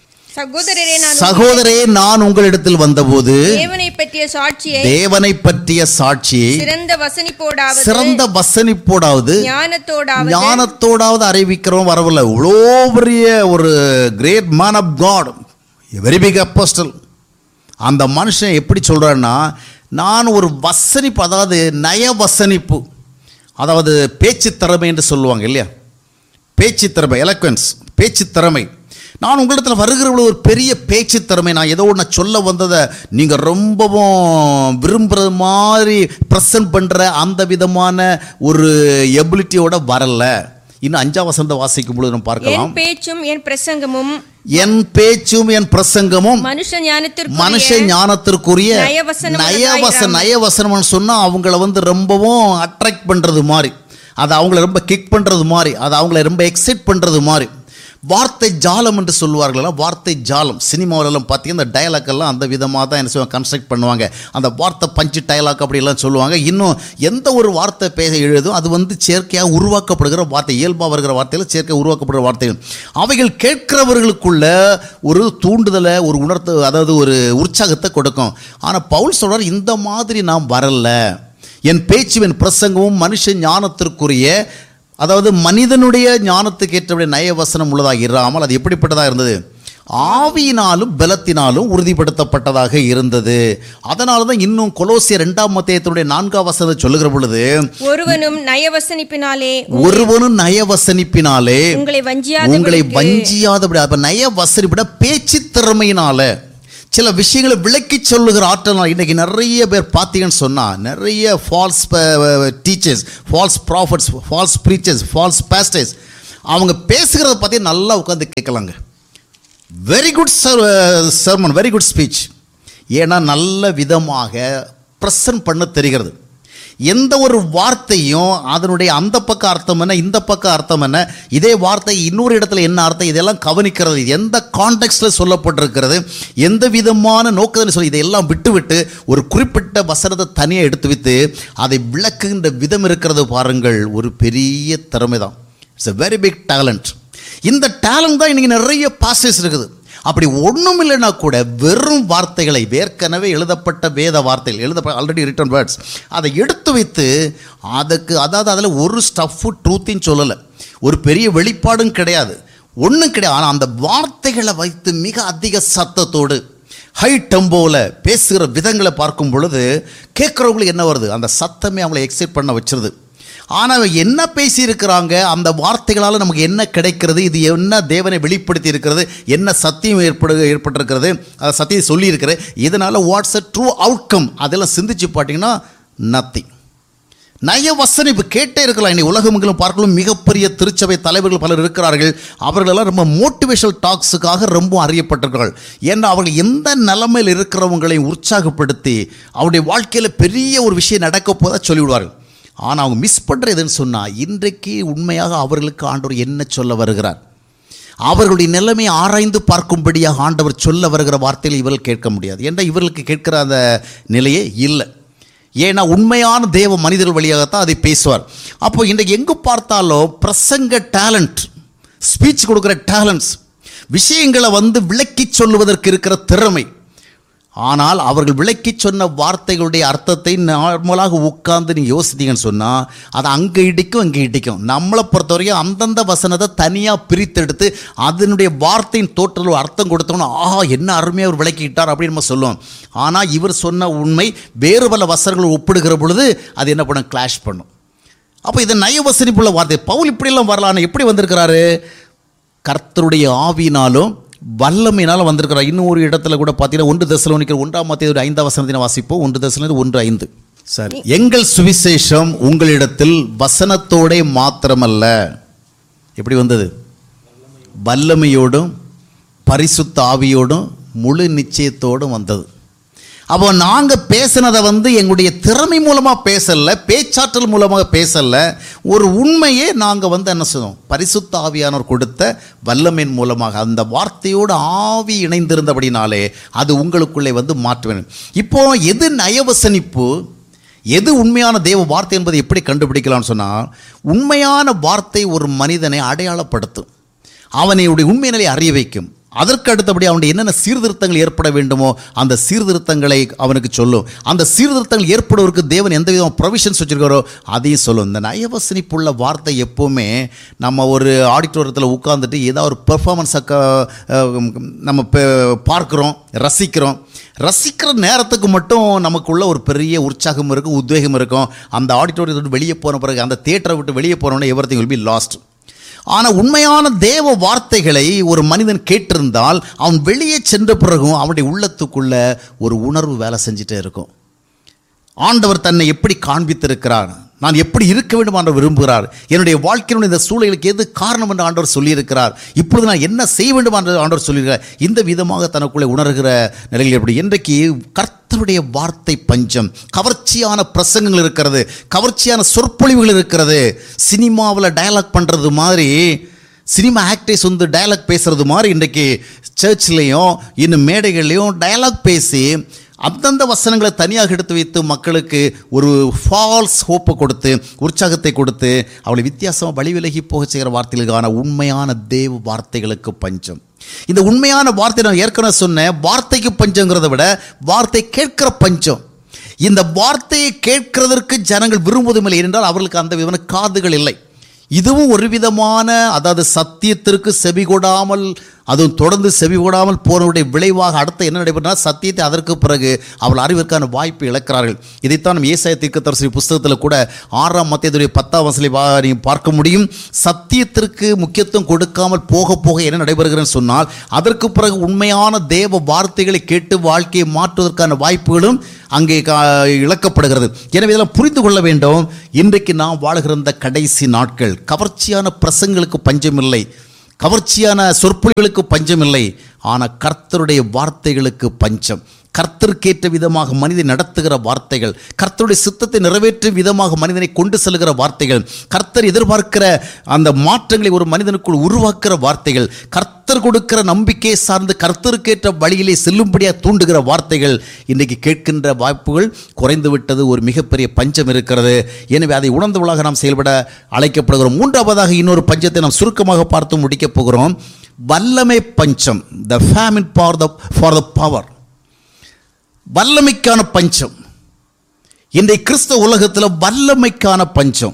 சகோதரரே நான் சகோதரே நான் உங்களிடத்தில் வந்தபோது தேவனை பற்றிய சாட்சியை தேவனை பற்றிய சாட்சியை சிறந்த வசனிப்போடாவது சிறந்த வசனிப்போடாவது ஞானத்தோடாவது ஞானத்தோடாவது அறிவிக்கிறோம் வரவில்லை இவ்வளோ பெரிய ஒரு great man of God very big apostle அந்த மனுஷன் எப்படி சொல்கிறான்னா நான் ஒரு வசனிப்பு அதாவது நய வசனிப்பு அதாவது பேச்சு திறமை என்று சொல்லுவாங்க இல்லையா பேச்சு திறமை எலக்வன்ஸ் பேச்சு திறமை நான் உங்களிடத்தில் வருகிறவள ஒரு பெரிய பேச்சு திறமை நான் ஏதோ ஒன்று சொல்ல வந்ததை நீங்கள் ரொம்பவும் விரும்புகிறது மாதிரி ப்ரெசன்ட் பண்ணுற அந்த விதமான ஒரு எபிலிட்டியோட வரல இன்னும் அஞ்சாம் வசந்த வாசிக்கும் பொழுது நம்ம என் பார்க்கலாம் பேச்சும் என் பிரசங்கமும் என் பேச்சும் என் பிரசங்கமும் மனுஷ ஞானத்திற்கு மனுஷ ஞானத்திற்குரிய நயவசனம் நயவச உள்ளதாயிராமல். நயவசனம்னு சொன்னால் அவங்கள வந்து ரொம்பவும் அட்ராக்ட் பண்ணுறது மாதிரி அது அவங்கள ரொம்ப கிக் பண்ணுறது மாதிரி அது அவங்கள ரொம்ப எக்ஸைட் பண்ணுறது மாதிரி வார்த்தை ஜாலம் என்று சொல்லுவார்கள்லாம் வார்த்தை ஜாலம் சினிமாவிலலாம் பார்த்தீங்கன்னா இந்த dialogue எல்லாம் அந்த விதமாக தான் என்ன செய்வாங்க கன்ஸ்ட்ரக்ட் பண்ணுவாங்க அந்த வார்த்தை பஞ்சு டயலாக் அப்படிலாம் சொல்லுவாங்க இன்னும் எந்த ஒரு வார்த்தை பேச எழுதும் அது வந்து செயற்கையாக உருவாக்கப்படுகிற வார்த்தை இயல்பாக வருகிற வார்த்தைகள் செயற்கை உருவாக்கப்படுகிற வார்த்தைகள் அவைகள் கேட்கிறவர்களுக்குள்ள ஒரு தூண்டுதலை ஒரு உணர்த்து அதாவது ஒரு உற்சாகத்தை கொடுக்கும் ஆனால் பவுல் சொல்றார் இந்த மாதிரி நாம் வரல என் பேச்சு என் பிரசங்கமும் மனுஷ ஞானத்திற்குரிய அதாவது மனிதனுடைய ஞானத்துக்கு ஏற்றபடி நயவசனம் உள்ளதாக இராமல் அது எப்படிப்பட்டதாக இருந்தது ஆவியினாலும் பலத்தினாலும் உறுதிப்படுத்தப்பட்டதாக இருந்தது அதனால தான் இன்னும் கொலோசிய ரெண்டாம் மத்தியத்தினுடைய நான்காம் வசனத்தை சொல்லுகிற பொழுது ஒருவனும் நயவசனிப்பினாலே ஒருவனும் நயவசனிப்பினாலே உங்களை வஞ்சியாத உங்களை வஞ்சியாதபடி அப்ப நய வசனிப்பட பேச்சு திறமையினால சில விஷயங்களை விளக்கி சொல்லுகிற ஆற்றல் இன்னைக்கு நிறைய பேர் பார்த்தீங்கன்னு சொன்னா நிறைய false teachers false prophets false preachers false pastors அவங்க பேசுகிறத பற்றி நல்லா உட்காந்து கேட்கலாங்க very good sermon very good speech ஏன்னா நல்ல விதமாக ப்ரெசன்ட் பண்ண தெரிகிறது எந்த ஒரு வார்த்தையும் அதனுடைய அந்த பக்க அர்த்தம் என்ன இந்த பக்க அர்த்தம் என்ன இதே வார்த்தை இன்னொரு இடத்துல என்ன அர்த்தம் இதெல்லாம் கவனிக்கிறது எந்த கான்டெக்ட்ல சொல்லப்பட்டிருக்கிறது எந்த விதமான நோக்கத்தில் சொல்லி இதையெல்லாம் விட்டுவிட்டு ஒரு குறிப்பிட்ட வசனத்தை தனியாக எடுத்து வைத்து அதை விளக்குகின்ற விதம் இருக்கிறது பாருங்கள் ஒரு பெரிய திறமை தான் it's a very big talent இந்த டேலண்ட் தான் இன்னைக்கு நிறைய பாசஸ் இருக்குது அப்படி ஒன்றும் இல்லைன்னா கூட வெறும் வார்த்தைகளை ஏற்கனவே எழுதப்பட்ட வேத வார்த்தைகள் எழுதப்பட்ட ஆல்ரெடி ரிட்டன் வேர்ட்ஸ் அதை எடுத்து வைத்து அதுக்கு அதாவது அதில் ஒரு ஸ்டஃப்பு ட்ரூத்தின்னு சொல்லலை ஒரு பெரிய வெளிப்பாடும் கிடையாது ஒன்றும் கிடையாது ஆனால் அந்த வார்த்தைகளை வைத்து மிக அதிக சத்தத்தோடு ஹை டெம்போவில் பேசுகிற விதங்களை பார்க்கும் பொழுது கேட்குறவங்களுக்கு என்ன வருது அந்த சத்தமே அவங்களை எக்ஸைட் பண்ண வச்சிருது ஆனால் என்ன பேசியிருக்கிறாங்க அந்த வார்த்தைகளால் நமக்கு என்ன கிடைக்கிறது இது என்ன தேவனை வெளிப்படுத்தி இருக்கிறது என்ன சத்தியம் ஏற்படு ஏற்பட்டிருக்கிறது அதை சத்தியம் சொல்லியிருக்கிறது இதனால் வாட்ஸ் அ ட்ரூ அவுட்கம் அதெல்லாம் சிந்திச்சு பார்த்தீங்கன்னா நத்திங் நய வசனிப்பு கேட்டே இருக்கலாம் இன்னைக்கு உலகமெங்கிலும் பார்க்கலாம் மிகப்பெரிய திருச்சபை தலைவர்கள் பலர் இருக்கிறார்கள் அவர்களெல்லாம் ரொம்ப மோட்டிவேஷனல் டாக்ஸுக்காக ரொம்ப அறியப்பட்டிருக்கிறார்கள் ஏன்னா அவர்கள் எந்த நிலைமையில் இருக்கிறவங்களை உற்சாகப்படுத்தி அவருடைய வாழ்க்கையில் பெரிய ஒரு விஷயம் நடக்க போதா சொல்லிவிடுவார்கள் ஆனால் அவங்க மிஸ் பண்ணுற எதுன்னு சொன்னால் இன்றைக்கு உண்மையாக அவர்களுக்கு ஆண்டவர் என்ன சொல்ல வருகிறார் அவர்களுடைய நிலைமையை ஆராய்ந்து பார்க்கும்படியாக ஆண்டவர் சொல்ல வருகிற வார்த்தைகள் இவர்கள் கேட்க முடியாது ஏன்னா இவர்களுக்கு கேட்கிற அந்த நிலையே இல்லை ஏன்னா உண்மையான தேவ மனிதர்கள் வழியாகத்தான் அதை பேசுவார் அப்போ இன்றைக்கு எங்கு பார்த்தாலும் பிரசங்க டேலண்ட் ஸ்பீச் கொடுக்குற டேலண்ட்ஸ் விஷயங்களை வந்து விளக்கி சொல்லுவதற்கு இருக்கிற திறமை ஆனால் அவர்கள் விளக்கி சொன்ன வார்த்தைகளுடைய அர்த்தத்தை நார்மலாக உட்கார்ந்து நீங்கள் யோசித்தீங்கன்னு சொன்னால் அது அங்கே இடிக்கும் இங்கே இடிக்கும் நம்மளை பொறுத்த வரைக்கும் அந்தந்த வசனத்தை தனியாக பிரித்தெடுத்து அதனுடைய வார்த்தையின் தோற்றல் அர்த்தம் கொடுத்தோம்னா ஆஹா என்ன அருமையாக அவர் விளக்கிட்டார் அப்படின்னு நம்ம சொல்லுவோம் ஆனால் இவர் சொன்ன உண்மை வேறு பல வசனங்கள் ஒப்பிடுகிற பொழுது அது என்ன பண்ணும் கிளாஷ் பண்ணும் அப்போ இது நயவசனிப்புள்ள வார்த்தை பவுல் இப்படியெல்லாம் வரலான்னு எப்படி வந்திருக்கிறாரு கர்த்தருடைய ஆவியினாலும் வல்லமையினாலும் வந்திருக்கிறார் இன்னும் ஒரு இடத்துல கூட பார்த்தீங்கன்னா ஒன்று தசலோனிக்கிற ஒன்றாம் மத்திய ஐந்தாம் வசனத்தினை வாசிப்போம் ஒன்று தசலோனிக்கு ஒன்று ஐந்து சரி எங்கள் சுவிசேஷம் உங்களிடத்தில் வசனத்தோடே மாத்திரமல்ல எப்படி வந்தது வல்லமையோடும் பரிசுத்த ஆவியோடும் முழு நிச்சயத்தோடும் வந்தது அப்போ நாங்கள் பேசினதை வந்து எங்களுடைய திறமை மூலமாக பேசல பேச்சாற்றல் மூலமாக பேசல ஒரு உண்மையே நாங்கள் வந்து என்ன செய்வோம் பரிசுத்த ஆவியானவர் கொடுத்த வல்லமையின் மூலமாக அந்த வார்த்தையோடு ஆவி இணைந்திருந்தபடினாலே அது உங்களுக்குள்ளே வந்து மாற்றுவேன் இப்போ எது நயவசனிப்பு எது உண்மையான தேவ வார்த்தை என்பதை எப்படி கண்டுபிடிக்கலாம்னு சொன்னால் உண்மையான வார்த்தை ஒரு மனிதனை அடையாளப்படுத்தும் அவனையுடைய உண்மை நிலையை அறிய வைக்கும் அதற்கு அடுத்தபடி அவனுடைய என்னென்ன சீர்திருத்தங்கள் ஏற்பட வேண்டுமோ அந்த சீர்திருத்தங்களை அவனுக்கு சொல்லும் அந்த சீர்திருத்தங்கள் ஏற்படுவதற்கு தேவன் எந்த விதமான ப்ரொவிஷன்ஸ் வச்சிருக்காரோ அதையும் சொல்லும் இந்த நயவசனிப்புள்ள வார்த்தை எப்போவுமே நம்ம ஒரு ஆடிட்டோரியத்தில் உட்காந்துட்டு ஏதாவது ஒரு பெர்ஃபார்மன்ஸை நம்ம பே- பார்க்குறோம் ரசிக்கிறோம் ரசிக்கிற நேரத்துக்கு மட்டும் நமக்குள்ள ஒரு பெரிய உற்சாகம் இருக்கும் உத்வேகம் இருக்கும் அந்த ஆடிட்டோரியத்தை விட்டு வெளியே போன பிறகு அந்த தியேட்டரை விட்டு வெளியே போனோடனே everything will be lost ஆனால் உண்மையான தேவ வார்த்தைகளை ஒரு மனிதன் கேட்டிருந்தால் அவன் வெளியே சென்ற பிறகும் அவனுடைய உள்ளத்துக்குள்ள ஒரு உணர்வு வேலை செஞ்சுட்டே இருக்கும் ஆண்டவர் தன்னை எப்படி காண்பித்திருக்கிறார் நான் எப்படி இருக்க வேண்டும் என்று விரும்புகிறார் என்னுடைய வாழ்க்கையினுடைய இந்த சூழலுக்கு எது காரணம் என்று ஆண்டவர் சொல்லியிருக்கிறார் இப்பொழுது நான் என்ன செய்ய வேண்டும் என்று ஆண்டவர் சொல்லியிருக்கிறார் இந்த விதமாக தனக்குள்ளே உணர்கிற நிலையில் எப்படி இன்றைக்கு கர்த்தருடைய வார்த்தை பஞ்சம் கவர்ச்சியான பிரசங்கங்கள் இருக்கிறது கவர்ச்சியான சொற்பொழிவுகள் இருக்கிறது சினிமாவில் டயலாக் பண்ணுறது மாதிரி சினிமா ஆக்டர்ஸ் வந்து டயலாக் பேசுறது மாதிரி இன்றைக்கு சர்ச்லேயும் இன்னும் மேடைகள்லையும் டயலாக் பேசி அந்தந்த வசனங்களை தனியாக எடுத்து வைத்து மக்களுக்கு ஒரு ஃபால்ஸ் ஹோப்பை கொடுத்து உற்சாகத்தை கொடுத்து அவளை வித்தியாசமாக வழி விலகி போக செய்கிற வார்த்தைகளுக்கான உண்மையான தேவ வார்த்தைகளுக்கு பஞ்சம் இந்த உண்மையான வார்த்தை நான் ஏற்கனவே சொன்னேன் வார்த்தைக்கு பஞ்சங்கிறத விட வார்த்தை கேட்கிற பஞ்சம் இந்த வார்த்தையை கேட்கிறதற்கு ஜனங்கள் விரும்புவதும் இல்லை என்றால் அவர்களுக்கு அந்த விதமான காதுகள் இல்லை இதுவும் ஒரு விதமான அதாவது சத்தியத்திற்கு செவி கொடாமல் அதுவும் தொடர்ந்து செவி கூடாமல் போனவருடைய விளைவாக அடுத்து என்ன நடைபெற்றா சத்தியத்தை அதற்கு பிறகு அவள் அறிவிற்கான வாய்ப்பு இழக்கிறார்கள் இதைத்தான் நம்ம ஏசாய தீர்க்கதரிசி புஸ்தகத்தில் கூட ஆறாம் மத்தியத்துடைய பத்தாம் வசலை நீங்கள் பார்க்க முடியும் சத்தியத்திற்கு முக்கியத்துவம் கொடுக்காமல் போக போக என்ன நடைபெறுகிறேன்னு சொன்னால் அதற்கு பிறகு உண்மையான தேவ வார்த்தைகளை கேட்டு வாழ்க்கையை மாற்றுவதற்கான வாய்ப்புகளும் அங்கே கா- இழக்கப்படுகிறது எனவே இதெல்லாம் புரிந்து கொள்ள வேண்டும் இன்றைக்கு நாம் வாழுகிற இந்த கடைசி நாட்கள் கவர்ச்சியான பிரசங்களுக்கு பஞ்சமில்லை கவர்ச்சியான சொற்பொழிகளுக்கு பஞ்சமில்லை ஆனால் கர்த்தருடைய வார்த்தைகளுக்கு பஞ்சம் கர்த்தருக்கேற்ற விதமாக மனிதனை நடத்துகிற வார்த்தைகள் கர்த்தருடைய சித்தத்தை நிறைவேற்றும் விதமாக மனிதனை கொண்டு செல்கிற வார்த்தைகள் கர்த்தர் எதிர்பார்க்கிற அந்த மாற்றங்களை ஒரு மனிதனுக்குள் உருவாக்குற வார்த்தைகள் கர்த்தர் கொடுக்கிற நம்பிக்கையை சார்ந்து கர்த்தருக்கேற்ற வழியிலே செல்லும்படியாக தூண்டுகிற வார்த்தைகள் இன்றைக்கு கேட்கின்ற வாய்ப்புகள் குறைந்து விட்டது ஒரு மிகப்பெரிய பஞ்சம் இருக்கிறது எனவே அதை உணர்ந்தவளாக நாம் செயல்பட அழைக்கப்படுகிறோம் மூன்றாவதாக இன்னொரு பஞ்சத்தை நாம் சுருக்கமாக பார்த்து முடிக்கப் போகிறோம் வல்லமை பஞ்சம் the famine for the for the power வல்லமைக்கான பஞ்சம் இன்றைய கிறிஸ்தவ உலகத்தில் வல்லமைக்கான பஞ்சம்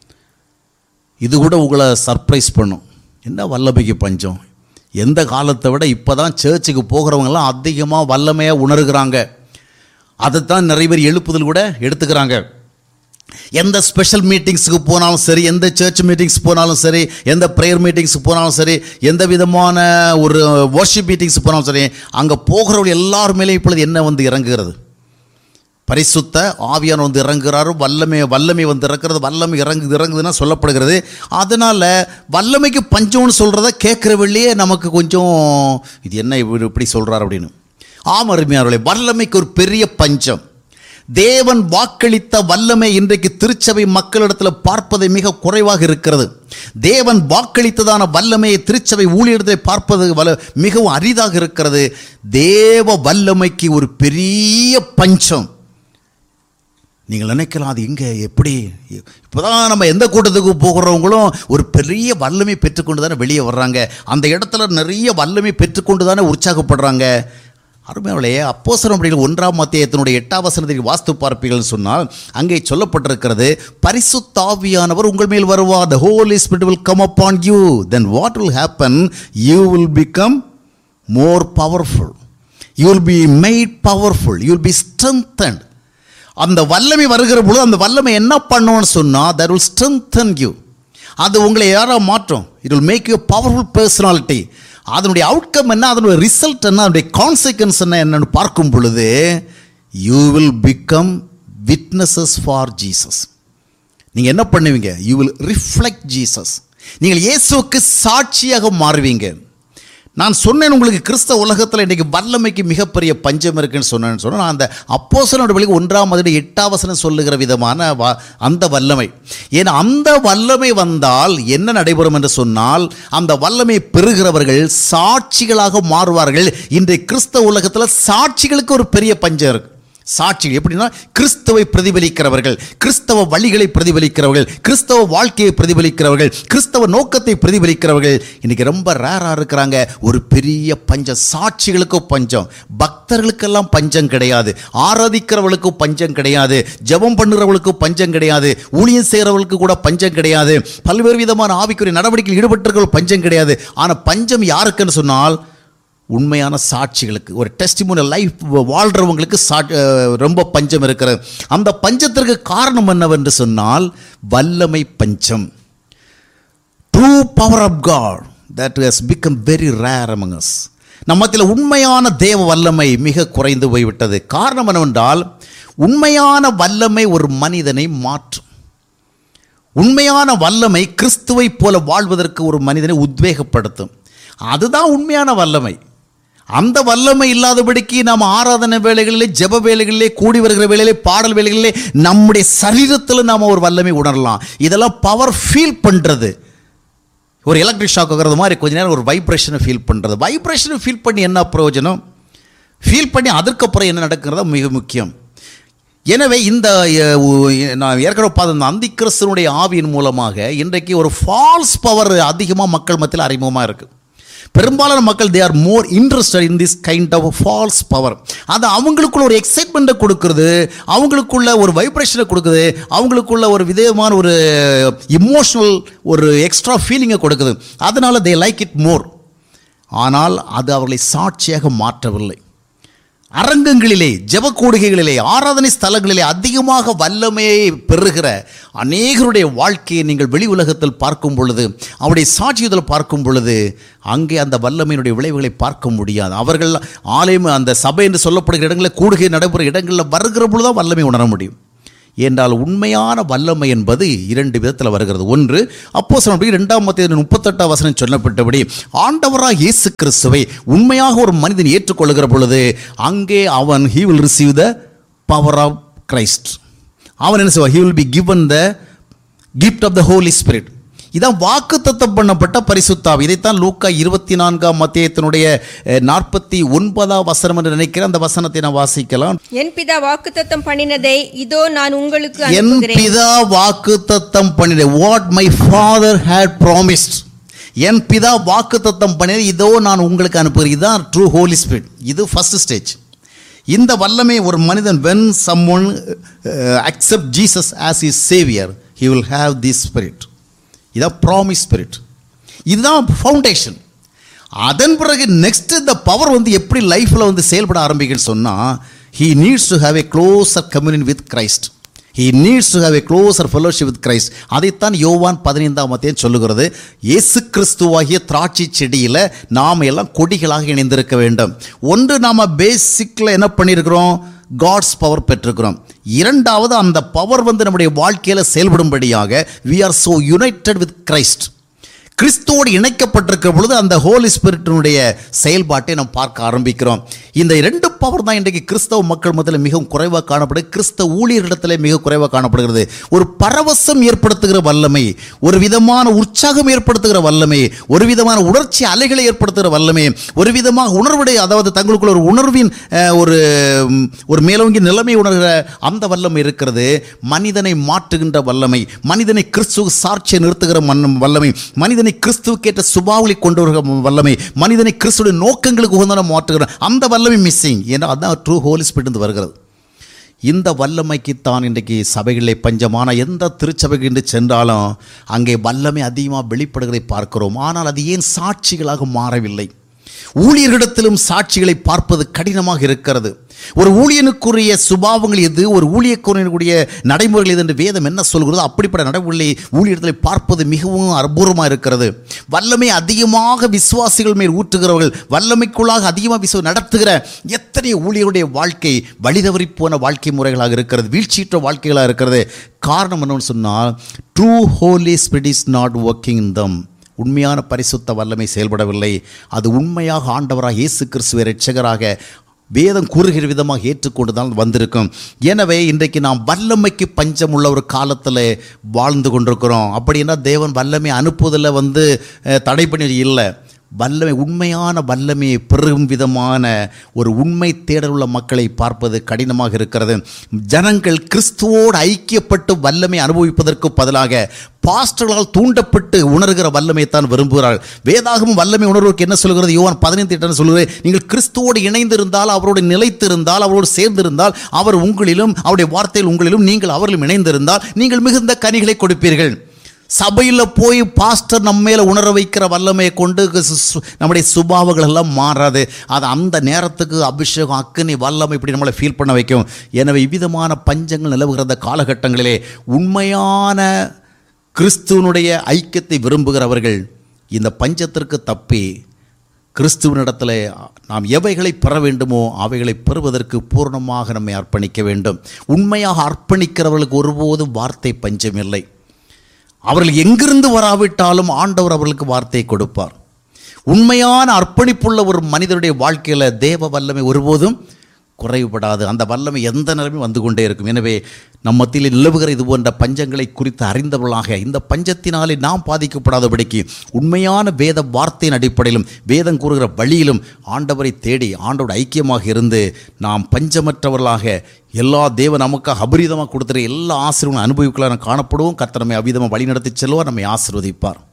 இது கூட உங்களை சர்ப்ரைஸ் பண்ணும் என்ன வல்லமைக்கு பஞ்சம் எந்த காலத்தை விட இப்போ தான் சர்ச்சுக்கு போகிறவங்கலாம் அதிகமாக வல்லமையாக உணர்கிறாங்க அதைத்தான் நிறைய பேர் எழுப்புதல் கூட எடுத்துக்கிறாங்க எந்த ஸ்பெஷல் மீட்டிங்ஸுக்கு போனாலும் சரி எந்த சர்ச் மீட்டிங்ஸ் போனாலும் சரி எந்த ப்ரேயர் மீட்டிங்ஸ் போனாலும் சரி எந்த விதமான ஒரு worship மீட்டிங்ஸ் போனாலும் சரி அங்கே போகிறவங்க எல்லார் மேலேயும் இப்பொழுது என்ன வந்து இறங்குகிறது பரிசுத்த ஆவியான் வந்து இறங்குறாரு வல்லமை வல்லமை வந்து இறக்குறது வல்லமை இறங்கு இறங்குதுன்னா சொல்லப்படுகிறது அதனால் வல்லமைக்கு பஞ்சம்னு சொல்கிறத கேட்குற வெளியே நமக்கு கொஞ்சம் இது என்ன இவர் இப்படி சொல்கிறார் அப்படின்னு ஆம் அருமையார்களே வல்லமைக்கு ஒரு பெரிய பஞ்சம் தேவன் வாக்களித்த வல்லமை இன்றைக்கு திருச்சபை மக்களிடத்தில் பார்ப்பதை மிக குறைவாக இருக்கிறது தேவன் வாக்களித்ததான வல்லமையை திருச்சபை ஊழியத்தில் பார்ப்பது வல மிகவும் அரிதாக இருக்கிறது தேவ வல்லமைக்கு ஒரு பெரிய பஞ்சம் நீங்கள் நினைக்கலாம் அது எங்கே எப்படி இப்போதான் நம்ம எந்த கூட்டத்துக்கு போகிறவங்களும் ஒரு பெரிய வல்லமை பெற்றுக்கொண்டு தானே வெளியே வர்றாங்க அந்த இடத்துல நிறைய வல்லமை பெற்றுக்கொண்டு தானே உற்சாகப்படுறாங்க அருமையாவளே அப்போசரம் அப்படிங்கிற ஒன்றாம் மத்தியத்தினுடைய எட்டாம் வசனத்தில் வாஸ்து பார்ப்பீர்கள்னு சொன்னால் அங்கே சொல்லப்பட்டிருக்கிறது பரிசுத்தாவியானவர் உங்கள் மேல் வருவார் the holy spirit will come upon you then what will happen you will become more powerful you will be made powerful you will be strengthened அந்த வல்லமை வருகிற பொழுது அந்த வல்லமை என்ன பண்ணும்னு சொன்னால் that will strengthen you அது உங்களை யாரா மாற்றும் it will make you powerful personality அதனுடைய அவுட்கம் என்ன அதனுடைய ரிசல்ட் என்ன அதனுடைய கான்சிக்வன்ஸ் என்ன என்னன்னு பார்க்கும் பொழுது you will become witnesses for Jesus நீங்கள் என்ன பண்ணுவீங்க யூ வில் ரிஃப்ளெக்ட் ஜீசஸ் நீங்கள் இயேசுவுக்கு சாட்சியாக மாறுவீங்க நான் சொன்னேன் உங்களுக்கு கிறிஸ்தவ உலகத்தில் இன்றைக்கி வல்லமைக்கு மிகப்பெரிய பஞ்சம் இருக்குன்னு சொன்னேன்னு சொன்னேன் நான் அந்த அப்போசனோட வழிக்கு ஒன்றாம் மதில் எட்டாவசனம் சொல்லுகிற விதமான வ- அந்த வல்லமை ஏன்னா அந்த வல்லமை வந்தால் என்ன நடைபெறும் என்று சொன்னால் அந்த வல்லமை பெறுகிறவர்கள் சாட்சிகளாக மாறுவார்கள் இன்றைய கிறிஸ்தவ உலகத்தில் சாட்சிகளுக்கு ஒரு பெரிய பஞ்சம் இருக்கு சாட்சிகள் எப்படின்னா கிறிஸ்தவை பிரதிபலிக்கிறவர்கள் கிறிஸ்தவ வழிகளை பிரதிபலிக்கிறவர்கள் கிறிஸ்தவ வாழ்க்கையை பிரதிபலிக்கிறவர்கள் கிறிஸ்தவ நோக்கத்தை பிரதிபலிக்கிறவர்கள் இன்னைக்கு ரொம்ப ரேராக இருக்கிறாங்க ஒரு பெரிய பஞ்சம் சாட்சிகளுக்கு பஞ்சம் பக்தர்களுக்கெல்லாம் பஞ்சம் கிடையாது ஆராதிக்கிறவர்களுக்கு பஞ்சம் கிடையாது ஜெபம் பண்ணுறவர்களுக்கு பஞ்சம் கிடையாது ஊழியம் செய்கிறவர்களுக்கு கூட பஞ்சம் கிடையாது பல்வேறு விதமான ஆவிக்குரிய நடவடிக்கையில் ஈடுபட்டிருக்கிற பஞ்சம் கிடையாது ஆனால் பஞ்சம் யாருக்குன்னு சொன்னால் உண்மையான சாட்சிகளுக்கு ஒரு டெஸ்டிமோனியல் லைஃப் வாழ்கிறவங்களுக்கு சா அஹ் ரொம்ப பஞ்சம் இருக்கிறது அந்த பஞ்சத்திற்கு காரணம் என்னவென்று சொன்னால் வல்லமை பஞ்சம் true power of God that has become very rare among us நம்மத்தில் உண்மையான தேவ வல்லமை மிக குறைந்து போய்விட்டது காரணம் என்னவென்றால் உண்மையான வல்லமை ஒரு மனிதனை மாற்றும் உண்மையான வல்லமை கிறிஸ்துவை போல வாழ்வதற்கு ஒரு மனிதனை உத்வேகப்படுத்தும் அதுதான் உண்மையான வல்லமை அந்த வல்லமை இல்லாதபடிக்கு நாம் ஆராதனை வேலைகளிலே ஜெப வேலைகளிலே கூடி வருகிற வேலையிலே பாடல் வேலைகளிலே நம்முடைய சரீரத்தில் நாம் ஒரு வல்லமை உணரலாம் இதெல்லாம் பவர் ஃபீல் பண்ணுறது ஒரு எலக்ட்ரிக் ஷாக் ஆகிறது மாதிரி கொஞ்ச நேரம் ஒரு வைப்ரேஷனை ஃபீல் பண்ணுறது வைப்ரேஷனை ஃபீல் பண்ணி என்ன பிரயோஜனம் ஃபீல் பண்ணி அதற்கப்புறம் என்ன நடக்கிறதா மிக முக்கியம் எனவே இந்த அஹ், உ- நான் ஏற்கனவே பார்த்த இந்த அந்தி கிறிஸ்தனுடைய ஆவியின் மூலமாக இன்றைக்கு ஒரு ஃபால்ஸ் பவர் அதிகமாக மக்கள் மத்தியில் அறிமுகமாக இருக்குது பெரும்பாலான மக்கள் they are more interested in this kind of false power அது அவங்களுக்குள்ள ஒரு எக்ஸைட்மெண்ட்டை கொடுக்குறது அவங்களுக்குள்ள ஒரு வைப்ரேஷனை கொடுக்குது அவங்களுக்குள்ள ஒரு விதமான ஒரு இமோஷனல் ஒரு எக்ஸ்ட்ரா ஃபீலிங்கை கொடுக்குது அதனால தே லைக் இட் மோர் ஆனால் அது அவர்களை சாட்சியாக மாற்றவில்லை அரங்கங்களிலே ஜெபக்கூடுகைகளிலே ஆராதனை ஸ்தலங்களிலே அதிகமாக வல்லமையை பெறுகிற அநேகருடைய வாழ்க்கையை நீங்கள் வெளி உலகத்தில் பார்க்கும் பொழுது அவருடைய சாட்சியத்தில் பார்க்கும் பொழுது அங்கே அந்த வல்லமையினுடைய விளைவுகளை பார்க்க முடியாது அவர்கள் ஆலயம் அந்த சபை என்று சொல்லப்படுகிற இடங்களில் கூடுகை நடைபெறும் இடங்களில் வருகிற பொழுது தான் வல்லமை உணர முடியும் என்றால் உண்மையான வல்லமை என்பது இரண்டு விதத்தில் வருகிறது ஒன்று அப்போ சொன்னபடி இரண்டாம் மத்திய முப்பத்தெட்டாம் வசனம் சொல்லப்பட்டபடி ஆண்டவராக இயேசு கிறிஸ்துவை உண்மையாக ஒரு மனிதன் ஏற்றுக்கொள்கிற பொழுது அங்கே அவன் he will receive the power of Christ அவன் என்ன செய்வான் he will be given the gift of the Holy Spirit இதான் வாக்கு தத்தம் பண்ணப்பட்ட பரிசுத்தாவி இதைத்தான் லூக்கா இருபத்தி நான்காம் மத்தியத்தினுடைய நாற்பத்தி ஒன்பதாம் வசனம் என்று நினைக்கிறேன் அந்த வசனத்தை நான் வாசிக்கலாம் என் பிதா வாக்குத்தத்தம் பண்ணினதை இதோ நான் உங்களுக்கு என் அனுப்புகிறேன் பிதா வாக்கு தத்தம் பண்ணின what my father had promised என் பிதா வாக்கு தத்தம் பண்ணினது இதோ நான் உங்களுக்கு அனுப்புகிறேன் இதுதான் ட்ரூ ஹோலி ஸ்பிரிட் இது ஃபர்ஸ்ட் ஸ்டேஜ் இந்த வல்லமை ஒரு மனிதன் when someone accept Jesus as his saviour he will have this spirit இதான் ப்ராமிஸ் ஸ்பிரிட் இதுதான் ஃபவுண்டேஷன் அதன் பிறகு நெக்ஸ்ட் இந்த பவர் வந்து எப்படி லைஃப்பில் வந்து செயல்பட ஆரம்பிக்குன்னு சொன்னால் he needs to have a closer communion with Christ he needs to have a closer fellowship with Christ அதைத்தான் யோவான் பதினைந்தாம் மத்தியம் சொல்லுகிறது இயேசு கிறிஸ்துவாகிய திராட்சை செடியில் நாம் எல்லாம் கொடிகளாக இணைந்திருக்க வேண்டும் ஒன்று நாம் பேசிக்கில் என்ன பண்ணியிருக்கிறோம் காட்ஸ் பவர் பெற்றிருக்கிறோம் இரண்டாவது அந்த பவர் வந்து நம்முடைய வாழ்க்கையில் செயல்படும்படியாக we are so united with Christ கிறிஸ்துவோடு இணைக்கப்பட்டிருக்கிற பொழுது அந்த ஹோலி ஸ்பிரிட்டினுடைய செயல்பாட்டை நாம் பார்க்க ஆரம்பிக்கிறோம் இந்த இரண்டு பவர் தான் இன்றைக்கு கிறிஸ்தவ மக்கள் மத்தியில் மிகவும் குறைவாக காணப்படுது கிறிஸ்தவ ஊழியர்களிடத்தில் மிக குறைவாக காணப்படுகிறது ஒரு பரவசம் ஏற்படுத்துகிற வல்லமை ஒரு விதமான உற்சாகம் ஏற்படுத்துகிற வல்லமை ஒரு விதமான உணர்ச்சி அலைகளை ஏற்படுத்துகிற வல்லமை ஒரு விதமாக உணர்வுடைய அதாவது தங்களுக்குள்ள ஒரு உணர்வின் அஹ், ஒரு ம், ஒரு மேலோங்கி நிலைமை உணர்கிற அந்த வல்லமை இருக்கிறது மனிதனை மாற்றுகின்ற வல்லமை மனிதனை கிறிஸ்துவ சாட்சியை நிறுத்துகிற மன்ன வல்லமை மனிதனை கிறிஸ்துவுக்கேற்ற சுபாவலை கொண்டு வருகிற வல்லமை மனிதனை கிறிஸ்துடைய நோக்கங்களுக்கு உகந்தன மாற்றுகிற அந்த வல்லமை மிஸ்ஸிங் ஏன்னா அதான் ட்ரூ ஹோலி ஸ்பிரிட் வருகிறது இந்த வல்லமைக்குத்தான் இன்றைக்கு சபைகளிலே பஞ்சமான எந்த திருச்சபைக்கு என்று சென்றாலும் அங்கே வல்லமை அதிகமாக வெளிப்படுகிறதை பார்க்கிறோம் ஆனால் அது ஏன் சாட்சிகளாக மாறவில்லை ஊழியர்களிடத்திலும் சாட்சிகளை பார்ப்பது கடினமாக இருக்கிறது ஒரு ஊழியனுக்குரிய சுபாவங்கள் எது ஒரு ஊழியக்குரிய நடைமுறைகள் எது என்று வேதம் என்ன சொல்கிறதோ அப்படிப்பட்ட நடைமுறைகளை ஊழியர்களை பார்ப்பது மிகவும் அற்புதமாக இருக்கிறது வல்லமை அதிகமாக விசுவாசிகள் மேல் ஊற்றுகிறவர்கள் வல்லமைக்குள்ளாக அதிகமாக விசுவ நடத்துகிற எத்தனை ஊழியருடைய வாழ்க்கை வழிதவறி போன வாழ்க்கை முறைகளாக இருக்கிறது வீழ்ச்சியற்ற வாழ்க்கைகளாக இருக்கிறது காரணம் என்னன்னு சொன்னால் true Holy Spirit is not working in them உண்மையான பரிசுத்த வல்லமை செயல்படவில்லை அது உண்மையாக ஆண்டவராக இயேசு கிறிஸ்துவை ரட்சகராக வேதம் கூறுகிற விதமாக ஏற்றுக்கொண்டு தான் வந்திருக்கும் எனவே இன்றைக்கு நாம் வல்லமைக்கு பஞ்சம் உள்ள ஒரு காலத்தில் வாழ்ந்து கொண்டிருக்கிறோம் அப்படின்னா தேவன் வல்லமை அனுப்புவதில் வந்து அஹ், தடை பண்ணி இல்லை வல்லமை உண்மையான வல்லமையை பெறும் விதமான ஒரு உண்மை தேடலுள்ள மக்களை பார்ப்பது கடினமாக இருக்கிறது ஜனங்கள் கிறிஸ்துவோடு ஐக்கியப்பட்டு வல்லமை அனுபவிப்பதற்கு பதிலாக பாஸ்டர்களால் தூண்டப்பட்டு உணர்கிற வல்லமை தான் விரும்புகிறார்கள் வேதாகமும் வல்லமை உணர்வுக்கு என்ன சொல்கிறது யோவான் பதினைந்து எட்டு சொல்கிறது நீங்கள் கிறிஸ்துவோடு இணைந்திருந்தால் அவரோடு நிலைத்திருந்தால் அவரோடு சேர்ந்திருந்தால் அவர் உங்களிலும் அவருடைய வார்த்தையில் உங்களிலும் நீங்கள் அவர்களும் இணைந்திருந்தால் நீங்கள் மிகுந்த கனிகளை கொடுப்பீர்கள் சபையில் போய் பாஸ்டர் நம்ம மேலே உணர வைக்கிற வல்லமையை கொண்டு சு- சு- நம்முடைய சுபாவங்கள் எல்லாம் மாறாது அது அந்த நேரத்துக்கு அபிஷேகம் அக்கினி வல்லமை இப்படி நம்மளை ஃபீல் பண்ண வைக்கும் எனவே இவ்விதமான பஞ்சங்கள் நிலவுகிற அந்த காலகட்டங்களிலே உண்மையான கிறிஸ்துவனுடைய ஐக்கியத்தை விரும்புகிறவர்கள் இந்த பஞ்சத்திற்கு தப்பி கிறிஸ்துவனிடத்தில் நாம் எவைகளை பெற வேண்டுமோ அவைகளை பெறுவதற்கு பூர்ணமாக நம்மை அர்ப்பணிக்க வேண்டும் உண்மையாக அர்ப்பணிக்கிறவர்களுக்கு ஒருபோதும் வார்த்தை பஞ்சமில்லை அவர்கள் எங்கிருந்து வராவிட்டாலும் ஆண்டவர் அவர்களுக்கு வார்த்தையை கொடுப்பார் உண்மையான அர்ப்பணிப்புள்ள ஒரு மனிதனுடைய வாழ்க்கையில் தேவ வல்லமை ஒருபோதும் குறைவுபடாது அந்த வல்லமை எந்த நிலைமையும் வந்து கொண்டே இருக்கும் எனவே நம் மத்தியில் நிலவுகிற இது போன்ற பஞ்சங்களை குறித்து அறிந்தவர்களாக இந்த பஞ்சத்தினாலே நாம் பாதிக்கப்படாதபடிக்கு உண்மையான வேத வார்த்தையின் அடிப்படையிலும் வேதம் கூறுகிற வழியிலும் ஆண்டவரை தேடி ஆண்டோட ஐக்கியமாக இருந்து நாம் பஞ்சமற்றவர்களாக எல்லா தேவ நமக்காக அபரிதமாக கொடுத்துற எல்லா ஆசீர்வாதம் அனுபவிக்கலாம் காணப்படுவோம் கர்த்தர் நம்மை அவிதமாக வழி நடத்தி செல்வார் நம்மை ஆசீர்வதிப்பார்